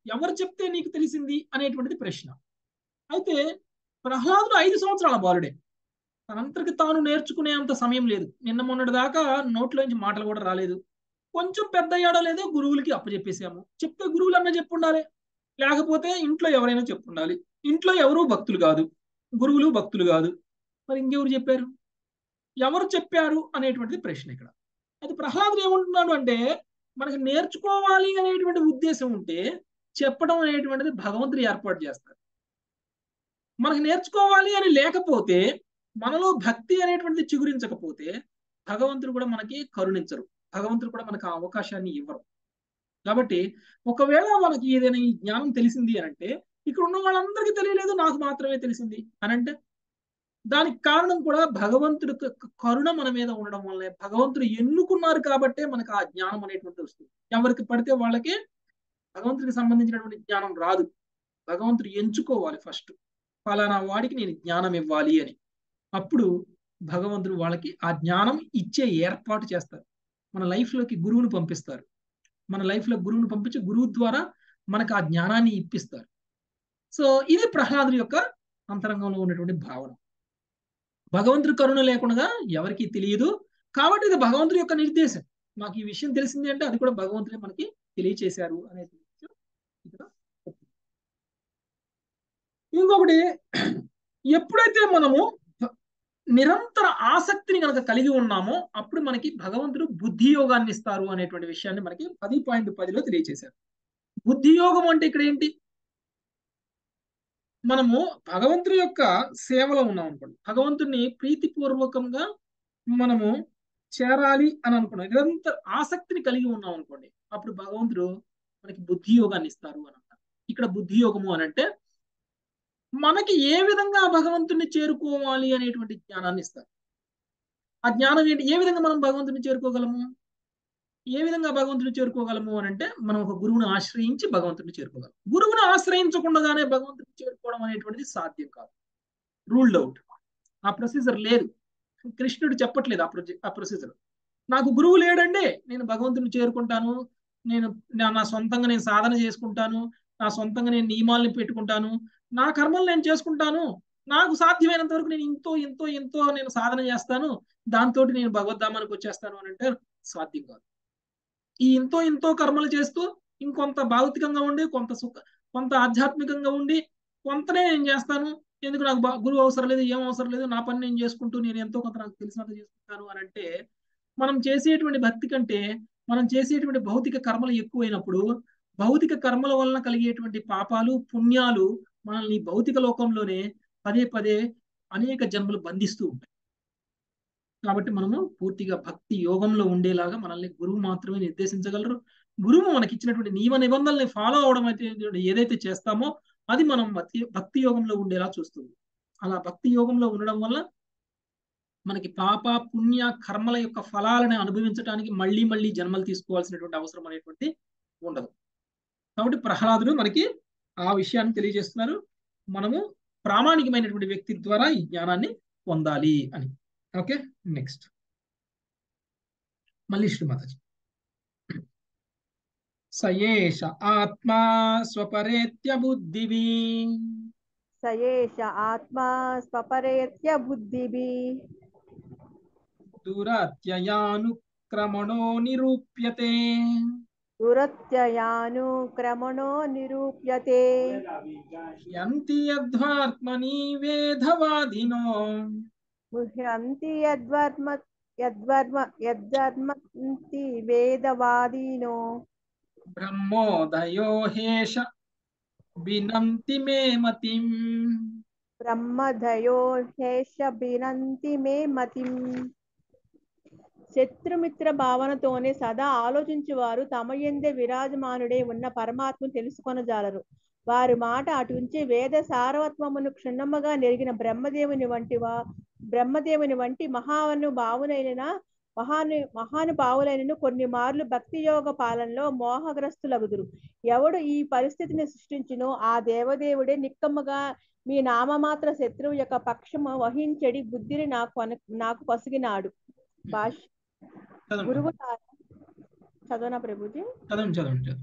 ఎవరు చెప్తే నీకు తెలిసింది అనేటువంటిది ప్రశ్న అయితే ప్రహ్లాదుడు ఐదు సంవత్సరాల బాలుడే తనంతటికి తాను నేర్చుకునే అంత సమయం లేదు నిన్న మొన్నటి దాకా నోట్లోంచి మాటలు కూడా రాలేదు కొంచెం పెద్ద అయ్యాడో లేదో గురువులకి అప్పచెప్పేసాము చెప్తే గురువులు అన్న చెప్పుండాలి లేకపోతే ఇంట్లో ఎవరైనా చెప్పుండాలి ఇంట్లో ఎవరు భక్తులు కాదు గురువులు భక్తులు కాదు మరి ఇంకెవరు చెప్పారు ఎవరు చెప్పారు అనేటువంటిది ప్రశ్న ఇక్కడ అయితే ప్రహ్లాదుడు ఏమంటున్నాడు అంటే మనకి నేర్చుకోవాలి అనేటువంటి ఉద్దేశం ఉంటే చెప్పడం అనేటువంటిది భగవంతుడు ఏర్పాటు చేస్తారు మనకి నేర్చుకోవాలి అని లేకపోతే మనలో భక్తి అనేటువంటిది చిగురించకపోతే భగవంతుడు కూడా మనకి కరుణించరు భగవంతుడు కూడా మనకు ఆ అవకాశాన్ని ఇవ్వరు కాబట్టి ఒకవేళ మనకి ఏదైనా ఈ జ్ఞానం తెలిసింది అని అంటే ఇక్కడ ఉన్న వాళ్ళందరికీ తెలియలేదు నాకు మాత్రమే తెలిసింది అని అంటే దానికి కారణం కూడా భగవంతుడి యొక్క కరుణ మన మీద ఉండడం వల్లే భగవంతుడు ఎన్నుకున్నారు కాబట్టే మనకు ఆ జ్ఞానం అనేటువంటి వస్తుంది ఎవరికి పడితే వాళ్ళకి భగవంతుడికి సంబంధించినటువంటి జ్ఞానం రాదు భగవంతుడు ఎంచుకోవాలి ఫస్ట్ ఫలానా వాడికి నేను జ్ఞానం ఇవ్వాలి అని అప్పుడు భగవంతుడు వాళ్ళకి ఆ జ్ఞానం ఇచ్చే ఏర్పాటు చేస్తారు మన లైఫ్లోకి గురువును పంపిస్తారు మన లైఫ్లో గురువును పంపించి గురువు ద్వారా మనకు ఆ జ్ఞానాన్ని ఇప్పిస్తారు సో ఇది ప్రహ్లాదుడి యొక్క అంతరంగంలో ఉన్నటువంటి భావన భగవంతుడి కరుణ లేకుండా ఎవరికి తెలియదు కాబట్టి ఇది భగవంతుడి యొక్క నిర్దేశం మాకు ఈ విషయం తెలిసింది అంటే అది కూడా భగవంతుడే మనకి తెలియచేశారు అనేది విషయం ఇక్కడ ఇంకొకటి ఎప్పుడైతే మనము నిరంతర ఆసక్తిని కనుక కలిగి ఉన్నామో అప్పుడు మనకి భగవంతుడు బుద్ధి యోగాన్ని ఇస్తారు అనేటువంటి విషయాన్ని మనకి పది పాయింట్ పదిలో తెలియచేశారు బుద్ధి యోగం అంటే ఇక్కడ ఏంటి మనము భగవంతుడి యొక్క సేవలో ఉన్నాం అనుకోండి భగవంతుడిని ప్రీతిపూర్వకంగా మనము చేరాలి అని అనుకున్నాం నిరంతర ఆసక్తిని కలిగి ఉన్నాం అనుకోండి అప్పుడు భగవంతుడు మనకి బుద్ధి యోగాన్ని ఇస్తారు అని అంటారు ఇక్కడ బుద్ధి యోగము అని అంటే మనకి ఏ విధంగా భగవంతుడిని చేరుకోవాలి అనేటువంటి జ్ఞానాన్ని ఇస్తారు ఆ జ్ఞానం ఏంటి ఏ విధంగా మనం భగవంతుని చేరుకోగలము ఏ విధంగా భగవంతుని చేరుకోగలము అని అంటే మనం ఒక గురువుని ఆశ్రయించి భగవంతుని చేరుకోగలం గురువుని ఆశ్రయించకుండానే భగవంతుని చేరుకోవడం అనేటువంటిది సాధ్యం కాదు రూల్డ్ అవుట్ ఆ ప్రొసీజర్ లేదు కృష్ణుడు చెప్పట్లేదు ఆ ప్రొజె ఆ ప్రొసీజర్ నాకు గురువు లేడండి నేను భగవంతుని చేరుకుంటాను నేను నా సొంతంగా నేను సాధన చేసుకుంటాను నా సొంతంగా నేను నియమాల్ని పెట్టుకుంటాను నా కర్మలు నేను చేసుకుంటాను నాకు సాధ్యమైనంత వరకు నేను ఇంతో ఎంతో ఎంతో నేను సాధన చేస్తాను దాంతో నేను భగవద్ధామానికి వచ్చేస్తాను అని అంటే సాధ్యం కాదు ఈ ఇంతో ఎంతో కర్మలు చేస్తూ ఇంకొంత భౌతికంగా ఉండి కొంత సుఖ కొంత ఆధ్యాత్మికంగా ఉండి కొంతనే నేను చేస్తాను ఎందుకు నాకు గురువు అవసరం లేదు ఏం అవసరం లేదు నా పని నేను చేసుకుంటూ నేను ఎంతో కొంత నాకు తెలిసినంత చేసుకుంటాను అని అంటే మనం చేసేటువంటి భక్తి కంటే మనం చేసేటువంటి భౌతిక కర్మలు ఎక్కువైనప్పుడు భౌతిక కర్మల వలన కలిగేటువంటి పాపాలు పుణ్యాలు మనల్ని భౌతిక లోకంలోనే పదే పదే అనేక జన్మలు బంధిస్తూ ఉంటాయి కాబట్టి మనము పూర్తిగా భక్తి యోగంలో ఉండేలాగా మనల్ని గురువు మాత్రమే నిర్దేశించగలరు గురువు మనకి ఇచ్చినటువంటి నియమ నిబంధనల్ని ఫాలో అవడం అయితే ఏదైతే చేస్తామో అది మనం భక్తి భక్తి యోగంలో ఉండేలా చూస్తుంది అలా భక్తి యోగంలో ఉండడం వల్ల మనకి పాప పుణ్య కర్మల యొక్క ఫలాలను అనుభవించడానికి మళ్ళీ మళ్ళీ జన్మలు తీసుకోవాల్సినటువంటి అవసరం అనేటువంటి ఉండదు కాబట్టి ప్రహ్లాదుడు మనకి ఆ విషయాన్ని తెలియజేస్తున్నారు మనము ప్రామాణికమైనటువంటి వ్యక్తి ద్వారా ఈ జ్ఞానాన్ని పొందాలి అని ఓకే నెక్స్ట్ మళ్ళీ శ్రీమాతాజీ సయేష ఆత్మా స్వపరేత్య బుద్ధివి
సయేష ఆత్మా స్వపరేత్య బుద్ధిభి
దురత్యయానుక్రమణో నిరూప్యతే
దురత్యయానుక్రమణో నిరూప్యతే
యంతి యద్వాత్మని వేదవాదినో
ముహ్యంతి యద్వర్మ యద్వర్మ యద్వర్మంతి వేదవాదీనో
బ్రహ్మోదయో హేష వినంతి మే మతిం
బ్రహ్మధయో హేష బినంతి మే మతిం శత్రుమిత్ర భావనతోనే సదా ఆలోచించువారు తమ ఎందే విరాజమానుడే ఉన్న పరమాత్మను తెలుసుకొనజాలరు వారి మాట అటుంచి వేద సారవత్వమును క్షుణ్ణముగా నెరిగిన బ్రహ్మదేవుని వంటివా బ్రహ్మదేవుని వంటి మహాను భావులైన మహాను మహానుభావులైనను కొన్ని మార్లు భక్తి యోగ పాలనలో మోహగ్రస్తులగుదురు ఎవడు ఈ పరిస్థితిని సృష్టించునో ఆ దేవదేవుడే నిక్కముగా మీ నామమాత్ర శత్రువు యొక్క పక్షము వహించడి బుద్ధిని నాకు అను నాకు పసిగినాడు భాష
చదవండి
గురువు చదవనా ప్రభుజీ
చదవండి చదవండి చదవండి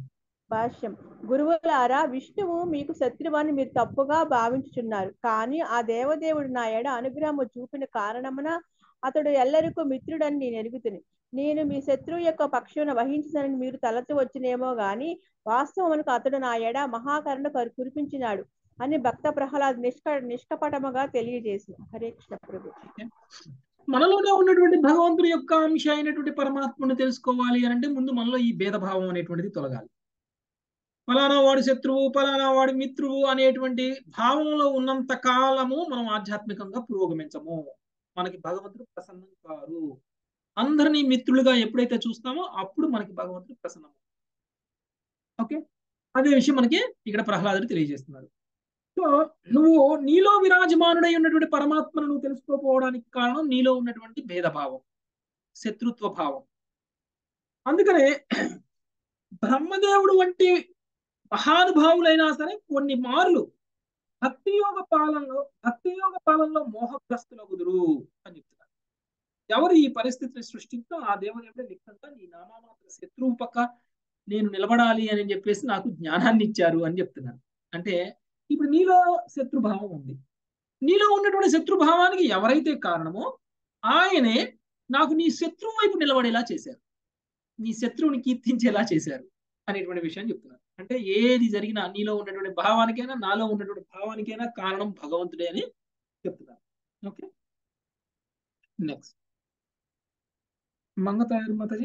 భాష్యం గురువులారా విష్ణువు మీకు శత్రువని మీరు తప్పుగా భావించుచున్నారు కానీ ఆ దేవదేవుడు నా ఎడ అనుగ్రహము చూపిన కారణమున అతడు ఎల్లరికూ మిత్రుడని నేను ఎరుగుతుని నేను మీ శత్రువు యొక్క పక్షమున వహించనని మీరు తలచవచ్చునేమో గాని వాస్తవమునకు అతడు నా ఎడ మహాకరుణ కరు- కురిపించినాడు అని భక్త ప్రహ్లాద్ నిష్క నిష్కపటముగా తెలియజేసి హరే కృష్ణ ప్రభు
మనలోనే ఉన్నటువంటి భగవంతుడి యొక్క అంశ అయినటువంటి పరమాత్మను తెలుసుకోవాలి అని అంటే ముందు మనలో ఈ భేదభావం అనేటువంటిది తొలగాలి ఫలానా వాడి శత్రువు ఫలానా వాడి మిత్రువు అనేటువంటి భావంలో ఉన్నంత కాలము మనం ఆధ్యాత్మికంగా పురోగమించము మనకి భగవంతుడు ప్రసన్నం కారు అందరినీ మిత్రులుగా ఎప్పుడైతే చూస్తామో అప్పుడు మనకి భగవంతుడు ప్రసన్నం ఓకే అదే విషయం మనకి ఇక్కడ ప్రహ్లాదుడు తెలియజేస్తున్నారు సో నువ్వు నీలో విరాజమానుడై ఉన్నటువంటి పరమాత్మను నువ్వు తెలుసుకోకపోవడానికి కారణం నీలో ఉన్నటువంటి భేదభావం శత్రుత్వ భావం అందుకనే బ్రహ్మదేవుడు వంటి మహానుభావులైనా సరే కొన్ని మార్లు భక్తి యోగ పాలనలో భక్తి యోగ పాలనలో మోహగ్రస్తుల కుదురు అని చెప్తున్నారు ఎవరు ఈ పరిస్థితిని సృష్టించో ఆ దేవదేవుడే లిఖంగా నీ నామామాత్ర శత్రువు పక్క నేను నిలబడాలి అని చెప్పేసి నాకు జ్ఞానాన్ని ఇచ్చారు అని చెప్తున్నారు అంటే ఇప్పుడు నీలో శత్రుభావం ఉంది నీలో ఉన్నటువంటి శత్రుభావానికి ఎవరైతే కారణమో ఆయనే నాకు నీ శత్రువు వైపు నిలబడేలా చేశారు నీ శత్రువుని కీర్తించేలా చేశారు అనేటువంటి విషయం చెప్తున్నారు అంటే ఏది జరిగినా నీలో ఉన్నటువంటి భావానికైనా నాలో ఉన్నటువంటి భావానికైనా కారణం భగవంతుడే అని చెప్తున్నారు ఓకే నెక్స్ట్ మంగతాయర్ మాతాజీ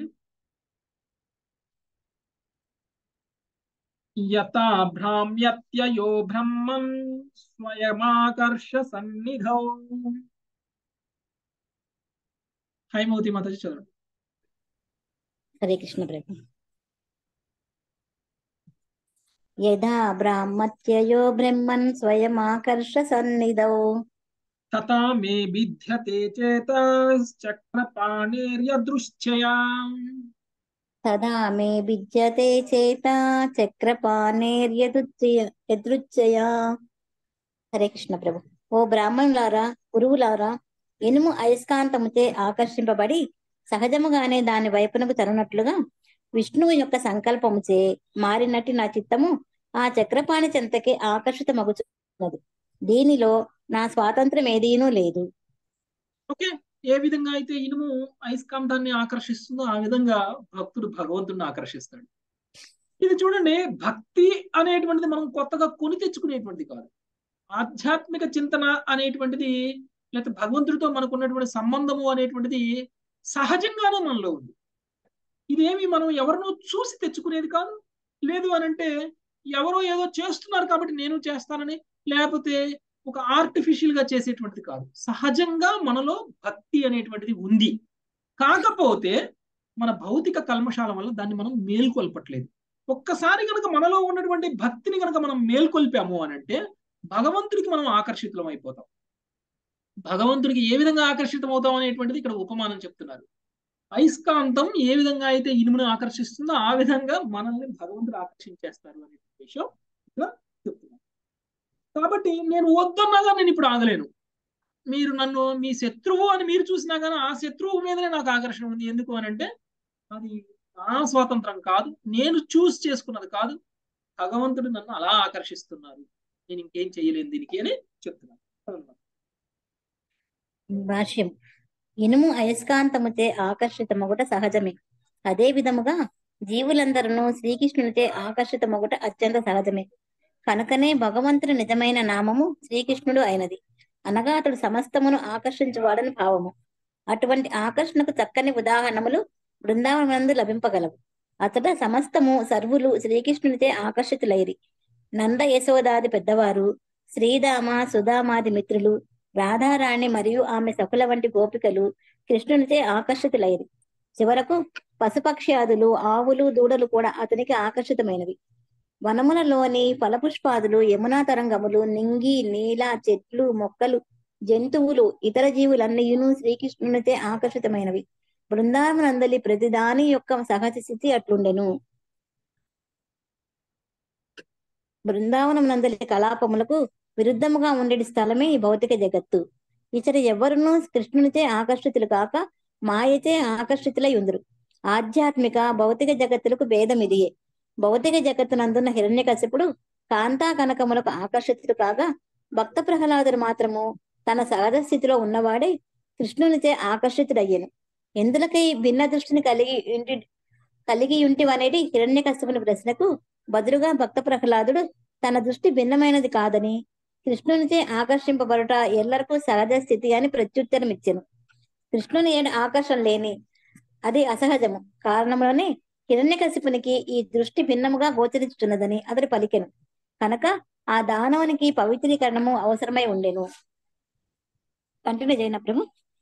యథా భ్రామ్యత్యయో బ్రహ్మన్ స్వయమాకర్ష సన్నిధౌ హైమవతి మాతాజీ చదవండి
హరే కృష్ణ ప్రభు యథా బ్రాహ్మత్యయో బ్రహ్మన్ స్వయమాకర్ష సన్నిధౌ
తథా మే బిధ్యతే చేతశ్చక్రపాణేర్యదృశ్చయా
తదా మే విద్యతే చేత చక్రపాణేర్యదుచ్చయ యదృచ్ఛయా హరే కృష్ణ ప్రభు ఓ బ్రాహ్మణులారా గురువులారా ఇనుము అయస్కాంతముచే ఆకర్షింపబడి సహజముగానే దాని వైపునకు తరునట్లుగా విష్ణువు యొక్క సంకల్పముచే మారినట్టు నా చిత్తము ఆ చక్రపాణి చెంతకి ఆకర్షితమగుచున్నది దీనిలో నా స్వాతంత్రం ఏదీనూ లేదు
ఓకే ఏ విధంగా అయితే ఇనుము అయస్కాంతాన్ని ఆకర్షిస్తుందో ఆ విధంగా భక్తుడు భగవంతుడిని ఆకర్షిస్తాడు ఇది చూడండి భక్తి అనేటువంటిది మనం కొత్తగా కొని తెచ్చుకునేటువంటిది కాదు ఆధ్యాత్మిక చింతన అనేటువంటిది లేకపోతే భగవంతుడితో మనకున్నటువంటి సంబంధము అనేటువంటిది సహజంగానే మనలో ఉంది ఇదేమి మనం ఎవరినో చూసి తెచ్చుకునేది కాదు లేదు అని అంటే ఎవరో ఏదో చేస్తున్నారు కాబట్టి నేను చేస్తానని లేకపోతే ఒక ఆర్టిఫిషియల్ గా చేసేటువంటిది కాదు సహజంగా మనలో భక్తి అనేటువంటిది ఉంది కాకపోతే మన భౌతిక కల్మషాల వల్ల దాన్ని మనం మేల్కొల్పట్లేదు ఒక్కసారి కనుక మనలో ఉన్నటువంటి భక్తిని కనుక మనం మేల్కొల్పాము అని అంటే భగవంతుడికి మనం ఆకర్షితులం అయిపోతాం భగవంతుడికి ఏ విధంగా ఆకర్షితం అవుతాం అనేటువంటిది ఇక్కడ ఉపమానం చెప్తున్నారు అయస్కాంతం ఏ విధంగా అయితే ఇనుమును ఆకర్షిస్తుందో ఆ విధంగా మనల్ని భగవంతుడు ఆకర్షించేస్తారు అనే విషయం ఇక్కడ చెప్తున్నారు కాబట్టి నేను వద్దన్నాగా నేను ఇప్పుడు ఆగలేను మీరు నన్ను మీ శత్రువు అని మీరు చూసినా కానీ ఆ శత్రువు మీదనే నాకు ఆకర్షణ ఉంది ఎందుకు అని అంటే అది నా స్వాతంత్రం కాదు నేను చూస్ చేసుకున్నది కాదు భగవంతుడు నన్ను అలా ఆకర్షిస్తున్నారు నేను ఇంకేం చేయలేను దీనికి అని చెప్తున్నాను
భాష్యం ఇనుము అయస్కాంతముచే ఆకర్షితమగుట సహజమే అదే విధముగా జీవులందరూ శ్రీకృష్ణునిచే ఆకర్షితమగుట అత్యంత సహజమే కనుకనే భగవంతుని నిజమైన నామము శ్రీకృష్ణుడు అయినది అనగా అతడు సమస్తమును ఆకర్షించువాడని భావము అటువంటి ఆకర్షణకు చక్కని ఉదాహరణములు బృందావనందు లభింపగలవు అతడ సమస్తము సర్వులు శ్రీకృష్ణునిచే ఆకర్షితులైరి నంద యశోదాది పెద్దవారు శ్రీదామ సుధామాది మిత్రులు రాధారాణి మరియు ఆమె సకుల వంటి గోపికలు కృష్ణునిచే ఆకర్షితులైరి చివరకు పశుపక్ష్యాదులు ఆవులు దూడలు కూడా అతనికి ఆకర్షితమైనవి వనములలోని ఫలపుష్పాదులు యమునా తరంగములు నింగి నీల చెట్లు మొక్కలు జంతువులు ఇతర జీవులన్నీయును శ్రీకృష్ణునితే ఆకర్షితమైనవి బృందావనందలి ప్రతిదాని యొక్క సహజ స్థితి అట్లుండెను బృందావనమునందలి కలాపములకు విరుద్ధముగా ఉండేటి స్థలమే ఈ భౌతిక జగత్తు ఇతర ఎవరునూ కృష్ణునిచే ఆకర్షితులు కాక మాయచే ఆకర్షితులై ఉందరు ఆధ్యాత్మిక భౌతిక జగత్తులకు భేదం ఇదియే భౌతిక జగత్తునందున్న హిరణ్యకశిపుడు కాంతా కనకములకు ఆకర్షితుడు కాగా భక్త ప్రహ్లాదుడు మాత్రము తన సహజ స్థితిలో ఉన్నవాడే కృష్ణునిచే ఆకర్షితుడయ్యను ఎందులకై భిన్న దృష్టిని కలిగి ఇంటి కలిగి ఉంటివనేది హిరణ్యకశిపుని ప్రశ్నకు బదులుగా భక్త ప్రహ్లాదుడు తన దృష్టి భిన్నమైనది కాదని కృష్ణునిచే ఆకర్షింపబడుట ఎల్లరకు సహజ స్థితి అని ప్రత్యుత్తరం ఇచ్చెను కృష్ణుని ఏడు ఆకర్షణ లేని అది అసహజము కారణములోనే హిరణ్యకశిపునికి ఈ దృష్టి భిన్నముగా గోచరించుతున్నదని అతడు పలికెను కనుక ఆ దానవునికి పవిత్రీకరణము అవసరమై ఉండెను కంటిన్యూ చేయనప్పుడు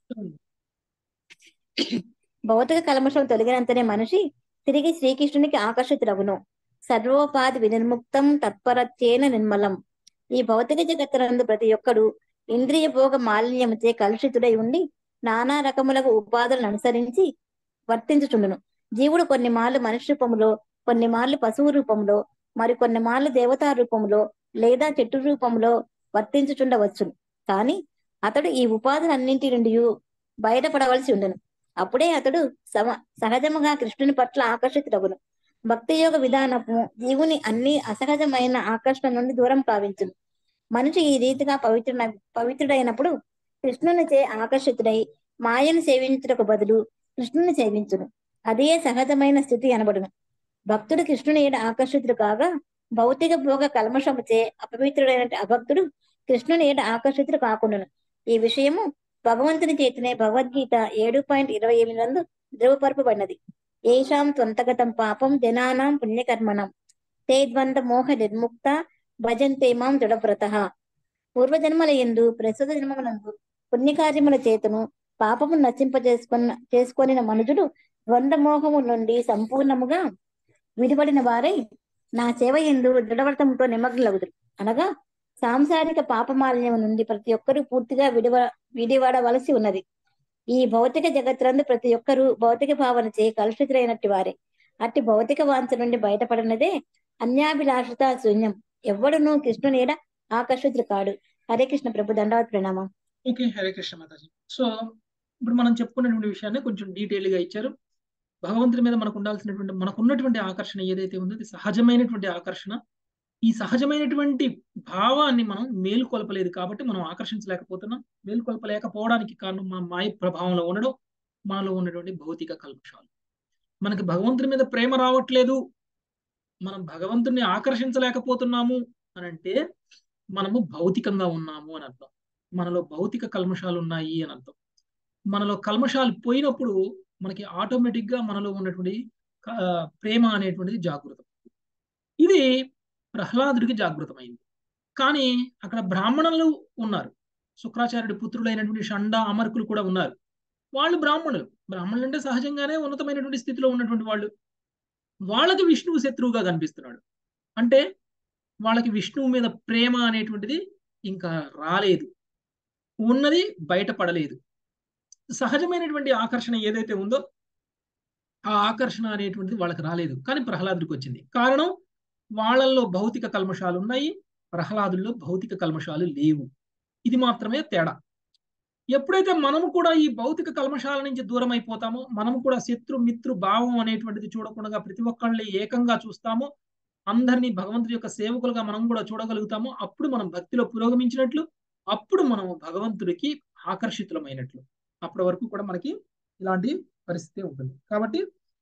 భౌతిక కల్మషం తొలగినంతనే మనిషి తిరిగి శ్రీకృష్ణునికి ఆకర్షితుడవును సర్వోపాధి వినిర్ముక్తం తత్పరత్యేన నిర్మలం ఈ భౌతిక జగత్తునందు ప్రతి ఒక్కడు ఇంద్రియ భోగ మాలిన్యముచే కలుషితుడై ఉండి నానా రకములకు ఉపాధులను అనుసరించి వర్తించుచుండును జీవుడు కొన్ని మార్లు మనిషి రూపంలో కొన్ని మార్లు పశువు రూపంలో మరి కొన్ని మార్లు దేవతా రూపంలో లేదా చెట్టు రూపంలో వర్తించుచుండవచ్చును కానీ అతడు ఈ ఉపాధులన్నింటి నుండి బయటపడవలసి ఉండను అప్పుడే అతడు సమ సహజముగా కృష్ణుని పట్ల ఆకర్షితుడగును భక్తి యోగ విధానము జీవుని అన్ని అసహజమైన ఆకర్షణ నుండి దూరం కావించును మనిషి ఈ రీతిగా పవిత్ర పవిత్రుడైనప్పుడు కృష్ణునిచే ఆకర్షితుడై మాయను సేవించుటకు బదులు కృష్ణుని సేవించును అదే సహజమైన స్థితి అనబడును భక్తుడు కృష్ణుని ఏడు ఆకర్షితుడు కాగా భౌతిక భోగ కల్మషముచే అపవిత్రుడైన అభక్తుడు కృష్ణుని ఏడు ఆకర్షితుడు కాకుండాను ఈ విషయము భగవంతుని చేతనే భగవద్గీత ఏడు పాయింట్ ఇరవై ఎనిమిది నందు ధృవపరపబడినది ఏషాం త్వంతగతం పాపం జనానాం పుణ్యకర్మణం తే ద్వంద్వ మోహ నిర్ముక్త భజంతే మాం దృఢవ్రత పూర్వజన్మల ఎందు ప్రస్తుత జన్మమునందు పుణ్యకార్యముల చేతను పాపము నశింపజేసుకున్న చేసుకొనిన మనుజుడు ద్వంద్వ మోహము నుండి సంపూర్ణముగా విడిపడిన వారై నా సేవ ఎందు దృఢవ్రతంతో నిమగ్నలగుదురు అనగా సాంసారిక పాపమాలిన్యం నుండి ప్రతి ఒక్కరూ పూర్తిగా విడివ విడివడవలసి ఉన్నది ఈ భౌతిక జగత్తులందు ప్రతి ఒక్కరూ భౌతిక భావన చే కలుషితులైనట్టు వారే అట్టి భౌతిక వాంఛ నుండి బయటపడినదే అన్యాభిలాషత శూన్యం ఎవ్వడును కృష్ణుని ఏడ ఆకర్షితుడు కాడు హరే కృష్ణ ప్రభు దండవత్ ప్రణామం
ఓకే హరే కృష్ణ మాతాజీ సో ఇప్పుడు మనం చెప్పుకున్నటువంటి విషయాన్ని కొంచెం డీటెయిల్ గా ఇచ్చారు భగవంతుడి మీద మనకు ఉండాల్సినటువంటి మనకు ఉన్నటువంటి ఆకర్షణ ఏదైతే ఉందో అది సహజమైనటువంటి ఆకర్షణ ఈ సహజమైనటువంటి భావాన్ని మనం మేలుకొల్పలేదు కాబట్టి మనం ఆకర్షించలేకపోతున్నాం మేలుకొల్పలేకపోవడానికి కారణం మన మాయ ప్రభావంలో ఉండడం మనలో ఉన్నటువంటి భౌతిక కల్మషాలు మనకి భగవంతుడి మీద ప్రేమ రావట్లేదు మనం భగవంతుడిని ఆకర్షించలేకపోతున్నాము అని అంటే మనము భౌతికంగా ఉన్నాము అని అర్థం మనలో భౌతిక కల్మషాలు ఉన్నాయి అని అర్థం మనలో కల్మషాలు పోయినప్పుడు మనకి ఆటోమేటిక్ గా మనలో ఉన్నటువంటి ప్రేమ అనేటువంటిది జాగృతం ఇది ప్రహ్లాదుడికి జాగృతమైంది కానీ అక్కడ బ్రాహ్మణులు ఉన్నారు శుక్రాచార్యుడి పుత్రులైనటువంటి షండ అమర్కులు కూడా ఉన్నారు వాళ్ళు బ్రాహ్మణులు బ్రాహ్మణులు అంటే సహజంగానే ఉన్నతమైనటువంటి స్థితిలో ఉన్నటువంటి వాళ్ళు వాళ్ళకి విష్ణువు శత్రువుగా కనిపిస్తున్నాడు అంటే వాళ్ళకి విష్ణువు మీద ప్రేమ అనేటువంటిది ఇంకా రాలేదు ఉన్నది బయటపడలేదు సహజమైనటువంటి ఆకర్షణ ఏదైతే ఉందో ఆ ఆకర్షణ అనేటువంటిది వాళ్ళకి రాలేదు కానీ ప్రహ్లాదుడికి వచ్చింది కారణం వాళ్ళల్లో భౌతిక కల్మషాలు ఉన్నాయి ప్రహ్లాదుల్లో భౌతిక కల్మషాలు లేవు ఇది మాత్రమే తేడా ఎప్పుడైతే మనము కూడా ఈ భౌతిక కల్మషాల నుంచి దూరం అయిపోతామో మనము కూడా శత్రు మిత్రు భావం అనేటువంటిది చూడకుండా ప్రతి ఒక్కళ్ళని ఏకంగా చూస్తామో అందరినీ భగవంతుడి యొక్క సేవకులుగా మనం కూడా చూడగలుగుతామో అప్పుడు మనం భక్తిలో పురోగమించినట్లు అప్పుడు మనం భగవంతుడికి ఆకర్షితులమైనట్లు అప్పటి వరకు కూడా మనకి ఇలాంటి పరిస్థితి ఉంటుంది కాబట్టి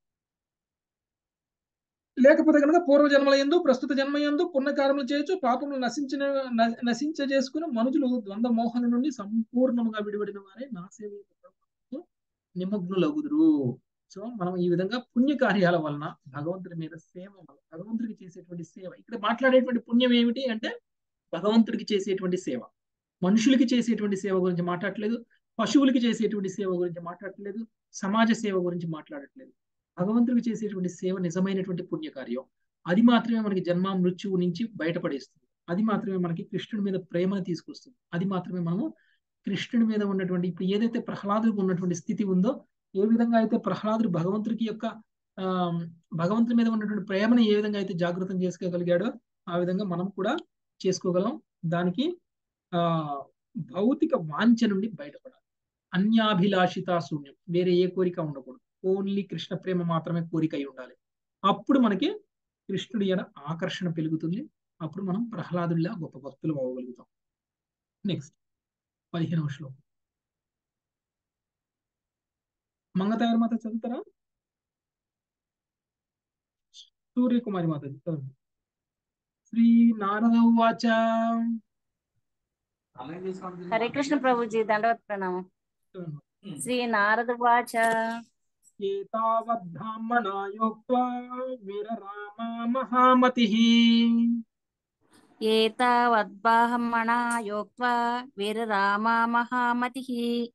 లేకపోతే కనుక పూర్వ జన్మల ఎందు ప్రస్తుత జన్మ ఎందు పుణ్యకారములు చేయొచ్చు పాపములు నశించిన నశించ చేసుకుని మనుషులు ద్వంద్వ మోహన నుండి సంపూర్ణముగా విడిపడిన వారే నా సేవ నిమగ్నులగుదురు సో మనం ఈ విధంగా పుణ్య కార్యాల వలన భగవంతుడి మీద సేవ భగవంతుడికి చేసేటువంటి సేవ ఇక్కడ మాట్లాడేటువంటి పుణ్యం ఏమిటి అంటే భగవంతుడికి చేసేటువంటి సేవ మనుషులకి చేసేటువంటి సేవ గురించి మాట్లాడట్లేదు పశువులకి చేసేటువంటి సేవ గురించి మాట్లాడట్లేదు సమాజ సేవ గురించి మాట్లాడట్లేదు భగవంతుడికి చేసేటువంటి సేవ నిజమైనటువంటి పుణ్యకార్యం అది మాత్రమే మనకి జన్మ మృత్యువు నుంచి బయటపడేస్తుంది అది మాత్రమే మనకి కృష్ణుడి మీద ప్రేమను తీసుకొస్తుంది అది మాత్రమే మనము కృష్ణుడి మీద ఉన్నటువంటి ఇప్పుడు ఏదైతే ప్రహ్లాదుడికి ఉన్నటువంటి స్థితి ఉందో ఏ విధంగా అయితే ప్రహ్లాదుడు భగవంతుడికి యొక్క ఆ భగవంతుడి మీద ఉన్నటువంటి ప్రేమను ఏ విధంగా అయితే జాగృతం చేసుకోగలిగాడో ఆ విధంగా మనం కూడా చేసుకోగలం దానికి ఆ భౌతిక వాంఛ నుండి బయటపడాలి అన్యాభిలాషిత శూన్యం వేరే ఏ కోరిక ఉండకూడదు ఓన్లీ కృష్ణ ప్రేమ మాత్రమే కోరిక అయి ఉండాలి అప్పుడు మనకి కృష్ణుడి ఎడ ఆకర్షణ పెరుగుతుంది అప్పుడు మనం ప్రహ్లాదుడిలా గొప్ప భక్తులు అవ్వగలుగుతాం నెక్స్ట్ పదిహేనవ శ్లోకం మంగతాయారు మాత చదువుతారా సూర్యకుమారి మాత చదువు శ్రీ నారద ఉవాచ
హరే కృష్ణ ప్రభుజీ దండవత్ ప్రణామం శ్రీ నారద వాచ
ఏతావద్బ్రాహ్మణాయోక్త్వా వీరరామా మహామతిః
ఏతావద్బాహమణా యోక్త్వా వీరరామా మహామతిః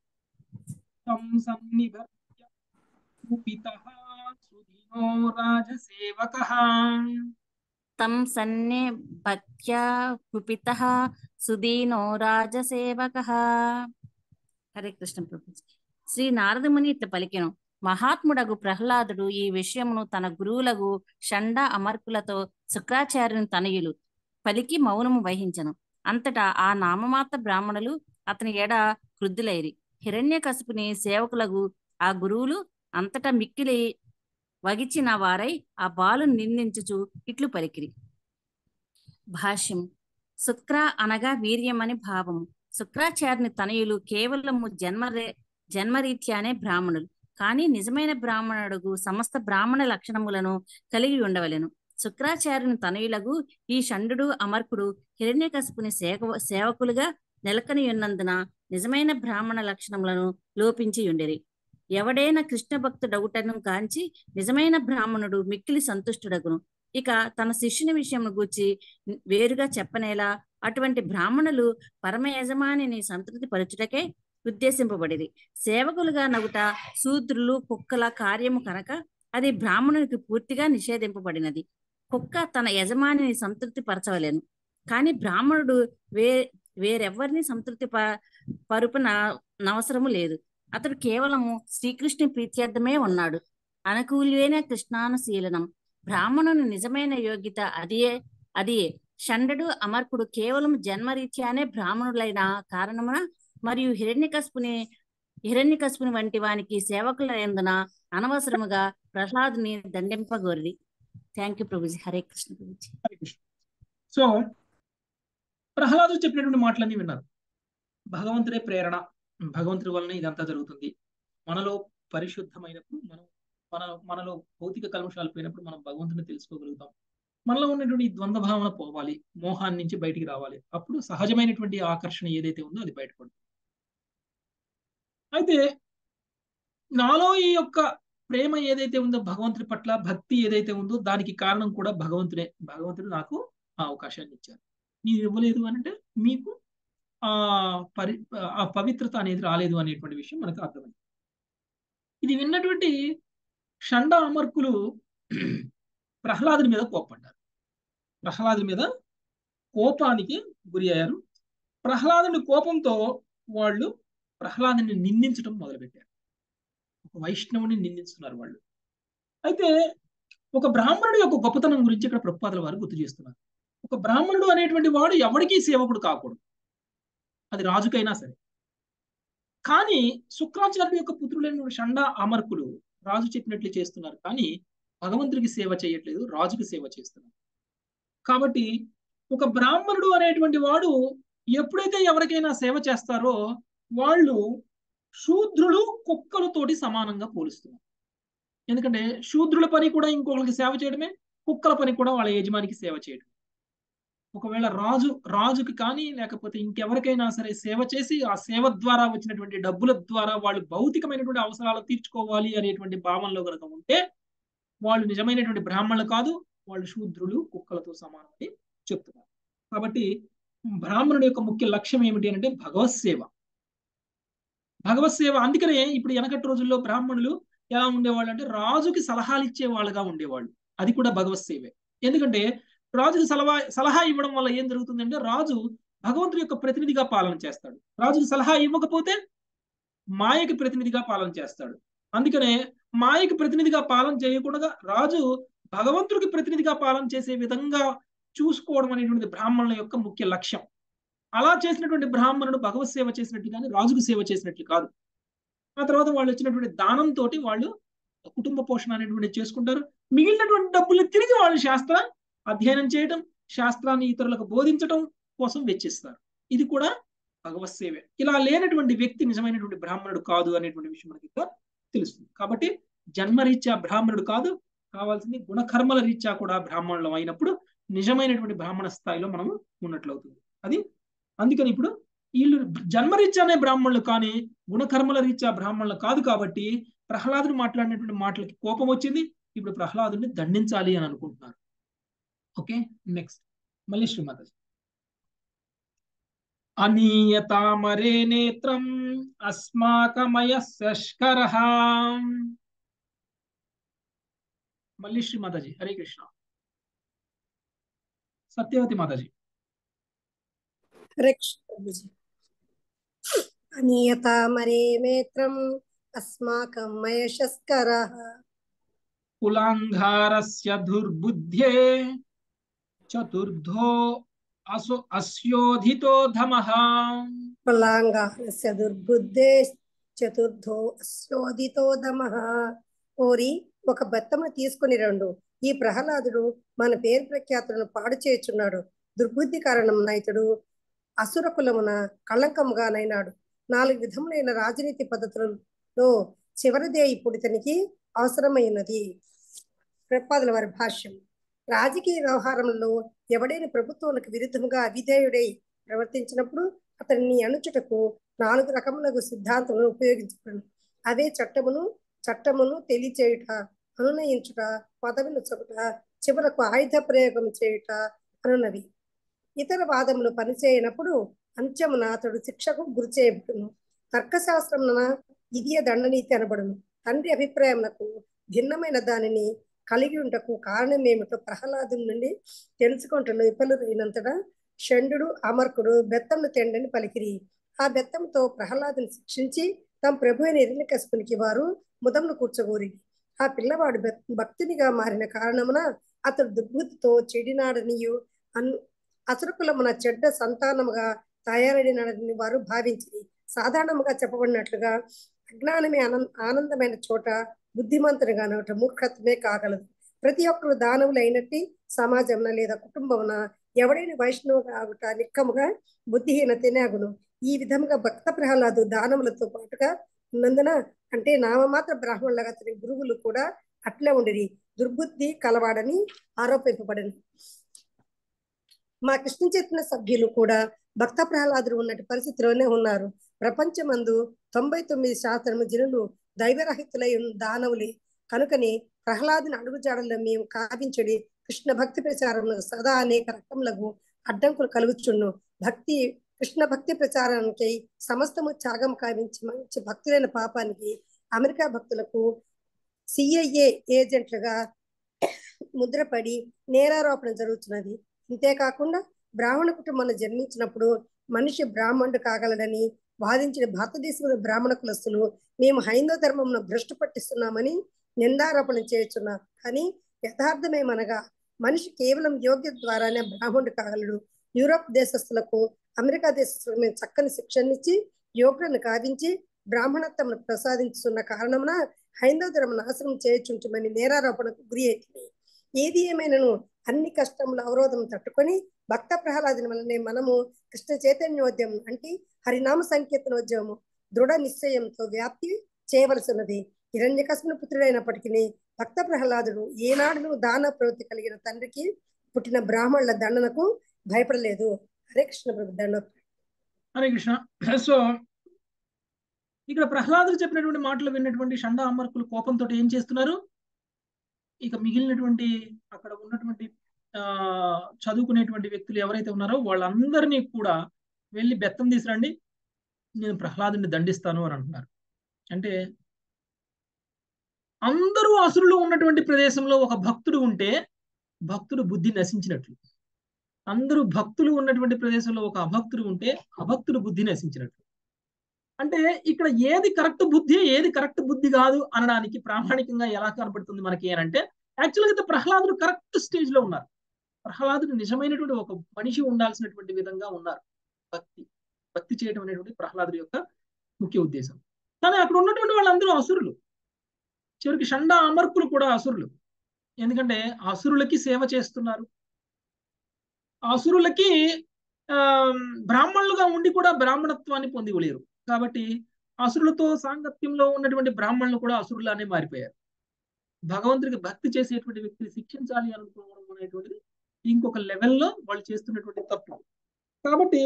తం సన్నిభర్య కుపితః సుధీనో రాజసేవకః
తం సన్నిభత్య కుపితః సుదీనో రాజసేవకః హరే కృష్ణ ప్రభుజీ శ్రీ నారదముని ఇట్ల పలికెను మహాత్ముడగు ప్రహ్లాదుడు ఈ విషయమును తన గురువులకు షండ అమర్కులతో శుక్రాచార్యుని తనయులు పలికి మౌనము వహించను అంతటా ఆ నామమాత్ర బ్రాహ్మణులు అతని ఎడ క్రుద్ధులైరి హిరణ్యకశిపుని సేవకులకు ఆ గురువులు అంతటా మిక్కిలి వగిచిన వారై ఆ బాలుని నిందించుచు ఇట్లు పలికిరి భాష్యం శుక్ర అనగా వీర్యమని భావము శుక్రాచార్యుని తనయులు కేవలము జన్మరే జన్మరీత్యానే బ్రాహ్మణులు కానీ నిజమైన బ్రాహ్మణుడుగు సమస్త బ్రాహ్మణ లక్షణములను కలిగి ఉండవలెను శుక్రాచార్యుని తనయులకు ఈ షండు అమర్కుడు హిరణ్యకశిపుని సేవ సేవకులుగా నెలకొని ఉన్నందున నిజమైన బ్రాహ్మణ లక్షణములను లోపించి ఉండేరి ఎవడైనా కృష్ణ భక్తుడగుటను కాంచి నిజమైన బ్రాహ్మణుడు మిక్కిలి సంతుష్టుడగును ఇక తన శిష్యుని విషయం గూర్చి వేరుగా చెప్పనేలా అటువంటి బ్రాహ్మణులు పరమ యజమానిని సంతృప్తి పరచుటకే ఉద్దేశింపబడిది సేవకులుగా నగుట శూద్రులు కుక్కల కార్యము కనుక అది బ్రాహ్మణునికి పూర్తిగా నిషేధింపబడినది కుక్క తన యజమానిని సంతృప్తి పరచవలేను కానీ బ్రాహ్మణుడు వే వేరెవ్వరిని సంతృప్తి ప పరుపున అవసరము లేదు అతడు కేవలము శ్రీకృష్ణుని ప్రీత్యర్థమే ఉన్నాడు అనుకూల్యైన కృష్ణానుశీలనం బ్రాహ్మణుని నిజమైన యోగ్యత అదియే అదియే షండడు అమర్కుడు కేవలం జన్మరీత్యానే బ్రాహ్మణులైన కారణమున మరియు హిరణ్యకశిపుని హిరణ్యకశిపుని వంటి వానికి సేవకులైనందున అనవసరముగా ప్రహ్లాదుని దండింపగోరిది థ్యాంక్ యూ ప్రభుజీ హరే కృష్ణ ప్రభుజీ
హరే కృష్ణ సో ప్రహ్లాదుడు చెప్పినటువంటి మాటలన్నీ విన్నారు భగవంతుడే ప్రేరణ భగవంతుడి వలన ఇదంతా జరుగుతుంది మనలో పరిశుద్ధమైనప్పుడు మనం మన మనలో భౌతిక కల్మషాలు పోయినప్పుడు మనం భగవంతుని తెలుసుకోగలుగుతాం మనలో ఉన్నటువంటి ఈ ద్వంద్వ భావన పోవాలి మోహాన్ని నుంచి బయటికి రావాలి అప్పుడు సహజమైనటువంటి ఆకర్షణ ఏదైతే ఉందో అది బయటపడుతుంది అయితే నాలో ఈ యొక్క ప్రేమ ఏదైతే ఉందో భగవంతుడి పట్ల భక్తి ఏదైతే ఉందో దానికి కారణం కూడా భగవంతుడే భగవంతుడు నాకు ఆ అవకాశాన్ని ఇచ్చారు మీరు ఇవ్వలేదు అంటే మీకు ఆ పరి ఆ పవిత్రత అనేది రాలేదు అనేటువంటి విషయం మనకు అర్థమైంది ఇది విన్నటువంటి షండ అమర్కులు ప్రహ్లాదుని మీద కోప్పడ్డారు ప్రహ్లాదుని మీద కోపానికి గురి అయ్యారు ప్రహ్లాదుని కోపంతో వాళ్ళు ప్రహ్లాదుని నిందించడం మొదలుపెట్టారు ఒక వైష్ణవుని నిందిస్తున్నారు వాళ్ళు అయితే ఒక బ్రాహ్మణుడి యొక్క గొప్పతనం గురించి ఇక్కడ ప్రభుపాదుల వారు గుర్తు చేస్తున్నారు ఒక బ్రాహ్మణుడు అనేటువంటి వాడు ఎవరికీ సేవకుడు కాకూడదు అది రాజుకైనా సరే కానీ శుక్రాచార్యుడు యొక్క పుత్రులైన షండా అమర్కులు రాజు చెప్పినట్లు చేస్తున్నారు కానీ భగవంతుడికి సేవ చేయట్లేదు రాజుకి సేవ చేస్తున్నారు కాబట్టి ఒక బ్రాహ్మణుడు అనేటువంటి వాడు ఎప్పుడైతే ఎవరికైనా సేవ చేస్తారో వాళ్ళు శూద్రులు కుక్కలతోటి సమానంగా పోలుస్తున్నారు ఎందుకంటే శూద్రుల పని కూడా ఇంకొకరికి సేవ చేయడమే కుక్కల పని కూడా వాళ్ళ యజమానికి సేవ చేయడం ఒకవేళ రాజు రాజుకి కానీ లేకపోతే ఇంకెవరికైనా సరే సేవ చేసి ఆ సేవ ద్వారా వచ్చినటువంటి డబ్బుల ద్వారా వాళ్ళు భౌతికమైనటువంటి అవసరాలు తీర్చుకోవాలి అనేటువంటి భావనలో కనుక ఉంటే వాళ్ళు నిజమైనటువంటి బ్రాహ్మణులు కాదు వాళ్ళు శూద్రులు కుక్కలతో సమానమని చెప్తున్నారు కాబట్టి బ్రాహ్మణుడి యొక్క ముఖ్య లక్ష్యం ఏమిటి అంటే భగవత్ సేవ భగవత్ సేవ అందుకనే ఇప్పుడు వెనకటి రోజుల్లో బ్రాహ్మణులు ఎలా ఉండేవాళ్ళు అంటే రాజుకి సలహాలు ఇచ్చే వాళ్ళుగా ఉండేవాళ్ళు అది కూడా భగవత్ సేవే ఎందుకంటే రాజుకి సలహా సలహా ఇవ్వడం వల్ల ఏం జరుగుతుందంటే రాజు భగవంతుడి యొక్క ప్రతినిధిగా పాలన చేస్తాడు రాజుకి సలహా ఇవ్వకపోతే మాయకి ప్రతినిధిగా పాలన చేస్తాడు అందుకనే మాయకి ప్రతినిధిగా పాలన చేయకుండా రాజు భగవంతుడికి ప్రతినిధిగా పాలన చేసే విధంగా చూసుకోవడం అనేటువంటిది బ్రాహ్మణుల యొక్క ముఖ్య లక్ష్యం అలా చేసినటువంటి బ్రాహ్మణుడు భగవత్ సేవ చేసినట్లు కానీ రాజుకు సేవ చేసినట్లు కాదు ఆ తర్వాత వాళ్ళు వచ్చినటువంటి దానంతో వాళ్ళు కుటుంబ పోషణ అనేటువంటి చేసుకుంటారు మిగిలినటువంటి డబ్బుల్ని తిరిగి వాళ్ళు శాస్త్ర అధ్యయనం చేయడం శాస్త్రాన్ని ఇతరులకు బోధించడం కోసం వెచ్చిస్తారు ఇది కూడా భగవత్ సేవే ఇలా లేనటువంటి వ్యక్తి నిజమైనటువంటి బ్రాహ్మణుడు కాదు అనేటువంటి విషయం మనకి ఇక్కడ తెలుస్తుంది కాబట్టి జన్మరీత్యా బ్రాహ్మణుడు కాదు కావాల్సింది గుణకర్మల రీత్యా కూడా బ్రాహ్మణులం అయినప్పుడు నిజమైనటువంటి బ్రాహ్మణ స్థాయిలో మనము ఉన్నట్లు అవుతుంది అది అందుకని ఇప్పుడు వీళ్ళు జన్మరీత్యానే బ్రాహ్మణులు కానీ గుణకర్మల రీత్యా బ్రాహ్మణులు కాదు కాబట్టి ప్రహ్లాదుడు మాట్లాడినటువంటి మాటలకి కోపం వచ్చింది ఇప్పుడు ప్రహ్లాదుడిని దండించాలి అని అనుకుంటున్నారు ఓకే నెక్స్ట్ మళ్ళీ శ్రీమాత అనీయతామరే నేత్రం అస్మాకమయ శష్కర మళ్ళీ శ్రీ మాతాజీ హరే కృష్ణ సత్యవతి మాతాజీ
హరే కృష్ణ ప్రభుజీ అనియతామరే మేత్రం అస్మాకం మయశస్కర
కులాంగారస్య దుర్బుద్ధ్యే చతుర్థో అసో అస్యోధితో ధమః
కులాంగారస్య దుర్బుద్ధే చతుర్థో అస్యోదితో దమః ఓరి ఒక బెత్తము తీసుకుని రండు ఈ ప్రహ్లాదుడు మన పేరు ప్రఖ్యాతులను పాడు చేయుచున్నాడు దుర్బుద్ధి కారణమున ఇతడు అసుర కులమున కళంకముగానైనాడు నాలుగు విధములైన రాజనీతి పద్ధతులలో చివరిదే ఇప్పుడు ఇతనికి అవసరమైనది ప్రపాదుల వారి భాష్యం రాజకీయ వ్యవహారంలో ఎవడైనా ప్రభుత్వాలకు విరుద్ధముగా అవిధేయుడై ప్రవర్తించినప్పుడు అతన్ని అణుచుటకు నాలుగు రకములకు సిద్ధాంతములను ఉపయోగించబడును అవే చట్టమును చట్టమును తెలియచేయుట అనునయించుట పదవిని చెబుట చివరకు ఆయుధ ప్రయోగం చేయుట అనున్నవి ఇతర వాదములు పనిచేయనప్పుడు అంత్యమున అతడు శిక్షకు గురి చేయబడును తర్కశాస్త్రమున ఇదియ దండనీతి అనబడును తండ్రి అభిప్రాయములకు భిన్నమైన దానిని కలిగి ఉంటకు కారణం ఏమిటో ప్రహ్లాదు నుండి తెలుసుకుంటున్న విఫలురైనంతటా షండు అమర్కుడు బెత్తమును తెండని పలికిరి ఆ బెత్తంతో ప్రహ్లాదుని శిక్షించి తమ ప్రభు అయిన ఎరినికస్పునికి వారు ముదమును కూర్చోగోరి ఆ పిల్లవాడు భక్తునిగా మారిన కారణమున అతడు దుర్బుద్ధితో చెడినాడనియు అన్ అసురకులమున చెడ్డ సంతానముగా తయారైనాడని వారు భావించింది సాధారణంగా చెప్పబడినట్లుగా అజ్ఞానమే ఆనందమైన చోట బుద్ధిమంతునిగా అనట మూర్ఖత్వమే కాగలదు ప్రతి ఒక్కరు దానవులు అయినట్టి సమాజంన లేదా కుటుంబమున ఎవడైనా వైష్ణవుగా ఆగుట నిక్కముగా బుద్ధిహీనతనే అగును ఈ విధముగా భక్త ప్రహ్లాదు దానములతో పాటుగా ఉన్నందున అంటే నామమాత్ర బ్రాహ్మణులుగా అతని గురువులు కూడా అట్లే ఉండిరి దుర్బుద్ధి కలవాడని ఆరోపింపబడింది మా కృష్ణ చైతన్య సభ్యులు కూడా భక్త ప్రహ్లాదులు ఉన్నటి పరిస్థితిలోనే ఉన్నారు ప్రపంచమందు తొంభై తొమ్మిది శాతం జనులు దైవరహితులై దానవులే కనుకని ప్రహ్లాదుని అడుగుజాడల్లో మేము కావించడి కృష్ణ భక్తి ప్రచారం సదా అనేక రకములకు అడ్డంకులు కలుగుచుండు భక్తి కృష్ణ భక్తి ప్రచారానికి సమస్తము త్యాగం కావించి మంచి భక్తులైన పాపానికి అమెరికా భక్తులకు సిఐఏ ఏజెంట్లుగా ముద్రపడి నేరారోపణ జరుగుతున్నది ఇంతేకాకుండా బ్రాహ్మణ కుటుంబంలో జన్మించినప్పుడు మనిషి బ్రాహ్మణుడు కాగలడని వాదించిన భారతదేశంలో బ్రాహ్మణ కులస్తులు మేము హైందవ ధర్మంను భ్రష్టు పట్టిస్తున్నామని నిందారోపణ చేస్తున్నారు కానీ యథార్థమేమనగా మనిషి కేవలం యోగ్యత ద్వారానే బ్రాహ్మణుడు కాగలడు యూరోప్ దేశస్తులకు అమెరికా దేశస్తులకు మేము చక్కని శిక్షణనిచ్చి యోగులను కావించి బ్రాహ్మణత్వమును ప్రసాదించుతున్న కారణమున హైందవ ధర్మం నాశనం చేయుచుంటుమని నేరారోపణకు గురి అవుతుంది ఏది ఏమైనాను అన్ని కష్టముల అవరోధం తట్టుకొని భక్త ప్రహ్లాదుని వల్లనే మనము కృష్ణ చైతన్యోద్యమం అంటే హరినామ సంకీర్తనోద్యమము దృఢ నిశ్చయంతో వ్యాప్తి చేయవలసినది హిరణ్యకస్ముని పుత్రుడైనప్పటికీ భక్త ప్రహ్లాదుడు ఏనాడు దాన ప్రవృత్తి కలిగిన తండ్రికి పుట్టిన బ్రాహ్మణుల దండనకు భయపడలేదు హరే కృష్ణ ప్రభు దండ
హరే కృష్ణ సో ఇక్కడ ప్రహ్లాదుడు చెప్పినటువంటి మాటలు విన్నటువంటి షండ అమర్కులు కోపంతో ఏం చేస్తున్నారు ఇక మిగిలినటువంటి అక్కడ ఉన్నటువంటి ఆ చదువుకునేటువంటి వ్యక్తులు ఎవరైతే ఉన్నారో వాళ్ళందరినీ కూడా వెళ్ళి బెత్తం తీసురండి నేను ప్రహ్లాదుని దండిస్తాను అని అంటున్నారు అంటే అందరూ అసురులు ఉన్నటువంటి ప్రదేశంలో ఒక భక్తుడు ఉంటే భక్తుడు బుద్ధి నశించినట్లు అందరూ భక్తులు ఉన్నటువంటి ప్రదేశంలో ఒక అభక్తుడు ఉంటే అభక్తుడు బుద్ధి నశించినట్లు అంటే ఇక్కడ ఏది కరెక్ట్ బుద్ధి ఏది కరెక్ట్ బుద్ధి కాదు అనడానికి ప్రామాణికంగా ఎలా కనబడుతుంది మనకి అంటే యాక్చువల్గా అయితే ప్రహ్లాదుడు కరెక్ట్ స్టేజ్ లో ఉన్నారు ప్రహ్లాదుడు నిజమైనటువంటి ఒక మనిషి ఉండాల్సినటువంటి విధంగా ఉన్నారు భక్తి భక్తి చేయడం అనేటువంటి ప్రహ్లాదుడి యొక్క ముఖ్య ఉద్దేశం కానీ అక్కడ ఉన్నటువంటి వాళ్ళందరూ అసురులు చివరికి షండ అమర్కులు కూడా అసురులు ఎందుకంటే అసురులకి సేవ చేస్తున్నారు అసురులకి ఆ బ్రాహ్మణులుగా ఉండి కూడా బ్రాహ్మణత్వాన్ని పొందివలేరు కాబట్టి అసురులతో సాంగత్యంలో ఉన్నటువంటి బ్రాహ్మణులు కూడా అసురులానే మారిపోయారు భగవంతుడికి భక్తి చేసేటువంటి వ్యక్తిని శిక్షించాలి అనుకోవడం అనేటువంటిది ఇంకొక లెవెల్లో వాళ్ళు చేస్తున్నటువంటి తప్పు కాబట్టి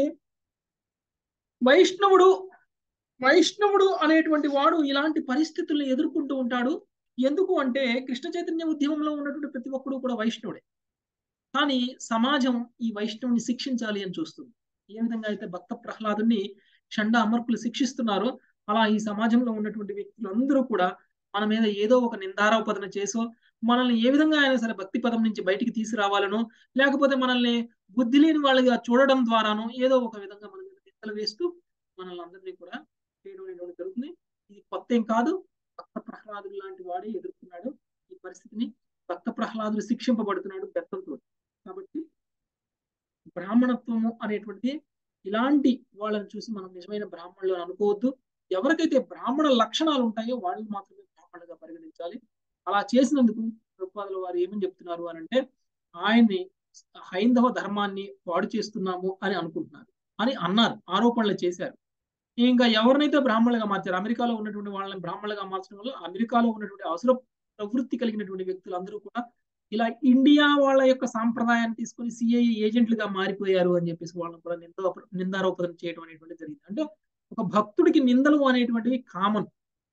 వైష్ణవుడు వైష్ణవుడు అనేటువంటి వాడు ఇలాంటి పరిస్థితుల్ని ఎదుర్కొంటూ ఉంటాడు ఎందుకు అంటే కృష్ణ చైతన్య ఉద్యమంలో ఉన్నటువంటి ప్రతి ఒక్కడు కూడా వైష్ణవుడే కానీ సమాజం ఈ వైష్ణవుని శిక్షించాలి అని చూస్తుంది ఏ విధంగా అయితే భక్త ప్రహ్లాదుని షండ అమర్కులు శిక్షిస్తున్నారో అలా ఈ సమాజంలో ఉన్నటువంటి వ్యక్తులందరూ కూడా మన మీద ఏదో ఒక నిందారోపదన చేసో మనల్ని ఏ విధంగా అయినా సరే భక్తి పదం నుంచి బయటికి తీసుకురావాలనో లేకపోతే మనల్ని బుద్ధి లేని వాళ్ళుగా చూడడం ద్వారానో ఏదో ఒక విధంగా మన మీద నిందలు వేస్తూ మనల్ని అందరినీ కూడా చేయడం అనేటువంటి జరుగుతుంది ఇది కొత్త ఏం కాదు భక్త ప్రహ్లాదుడు లాంటి వాడే ఎదుర్కొన్నాడు ఈ పరిస్థితిని భక్త ప్రహ్లాదుడు శిక్షింపబడుతున్నాడు బెత్తంతో కాబట్టి బ్రాహ్మణత్వము అనేటువంటిది ఇలాంటి వాళ్ళని చూసి మనం నిజమైన బ్రాహ్మణులు అని అనుకోవద్దు ఎవరికైతే బ్రాహ్మణ లక్షణాలు ఉంటాయో వాళ్ళు మాత్రమే బ్రాహ్మణులుగా పరిగణించాలి అలా చేసినందుకు ప్రభుపాదుల వారు ఏమని చెప్తున్నారు అని అంటే ఆయన్ని హైందవ ధర్మాన్ని పాడు చేస్తున్నాము అని అనుకుంటున్నారు అని అన్నారు ఆరోపణలు చేశారు ఇంకా ఎవరినైతే బ్రాహ్మణులుగా మార్చారు అమెరికాలో ఉన్నటువంటి వాళ్ళని బ్రాహ్మణులుగా మార్చడం వల్ల అమెరికాలో ఉన్నటువంటి అవసర ప్రవృత్తి కలిగినటువంటి వ్యక్తులందరూ కూడా ఇలా ఇండియా వాళ్ళ యొక్క సాంప్రదాయాన్ని తీసుకొని సిఐ ఏజెంట్లుగా మారిపోయారు అని చెప్పేసి వాళ్ళని కూడా నింద నిందారోపణ చేయడం అనేటువంటి జరిగింది అంటే ఒక భక్తుడికి నిందలు అనేటువంటివి కామన్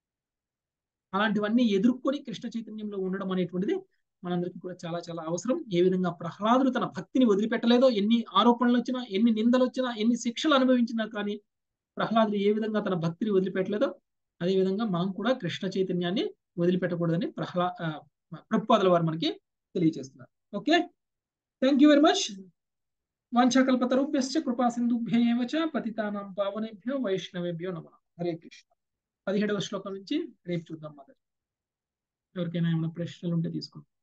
అలాంటివన్నీ ఎదుర్కొని కృష్ణ చైతన్యంలో ఉండడం అనేటువంటిది మనందరికీ కూడా చాలా చాలా అవసరం ఏ విధంగా ప్రహ్లాదుడు తన భక్తిని వదిలిపెట్టలేదో ఎన్ని ఆరోపణలు వచ్చినా ఎన్ని నిందలు వచ్చినా ఎన్ని శిక్షలు అనుభవించినా కానీ ప్రహ్లాదుడు ఏ విధంగా తన భక్తిని వదిలిపెట్టలేదో అదే విధంగా మనం కూడా కృష్ణ చైతన్యాన్ని వదిలిపెట్టకూడదని ప్రహ్లా ప్రభుపాదుల వారు మనకి తెలియజేస్తున్నారు okay thank you very much వాంఛాకల్పతరుభ్యశ్చ కృపా సింధుభ్య ఏవ చ పతితానాం పావనేభ్యో వైష్ణవేభ్యో నమ హరే కృష్ణ పదిహేడవ శ్లోకం నుంచి రేపు చూద్దాం మొదటి ఎవరికైనా ఏమైనా ప్రశ్నలు ఉంటే తీసుకోండి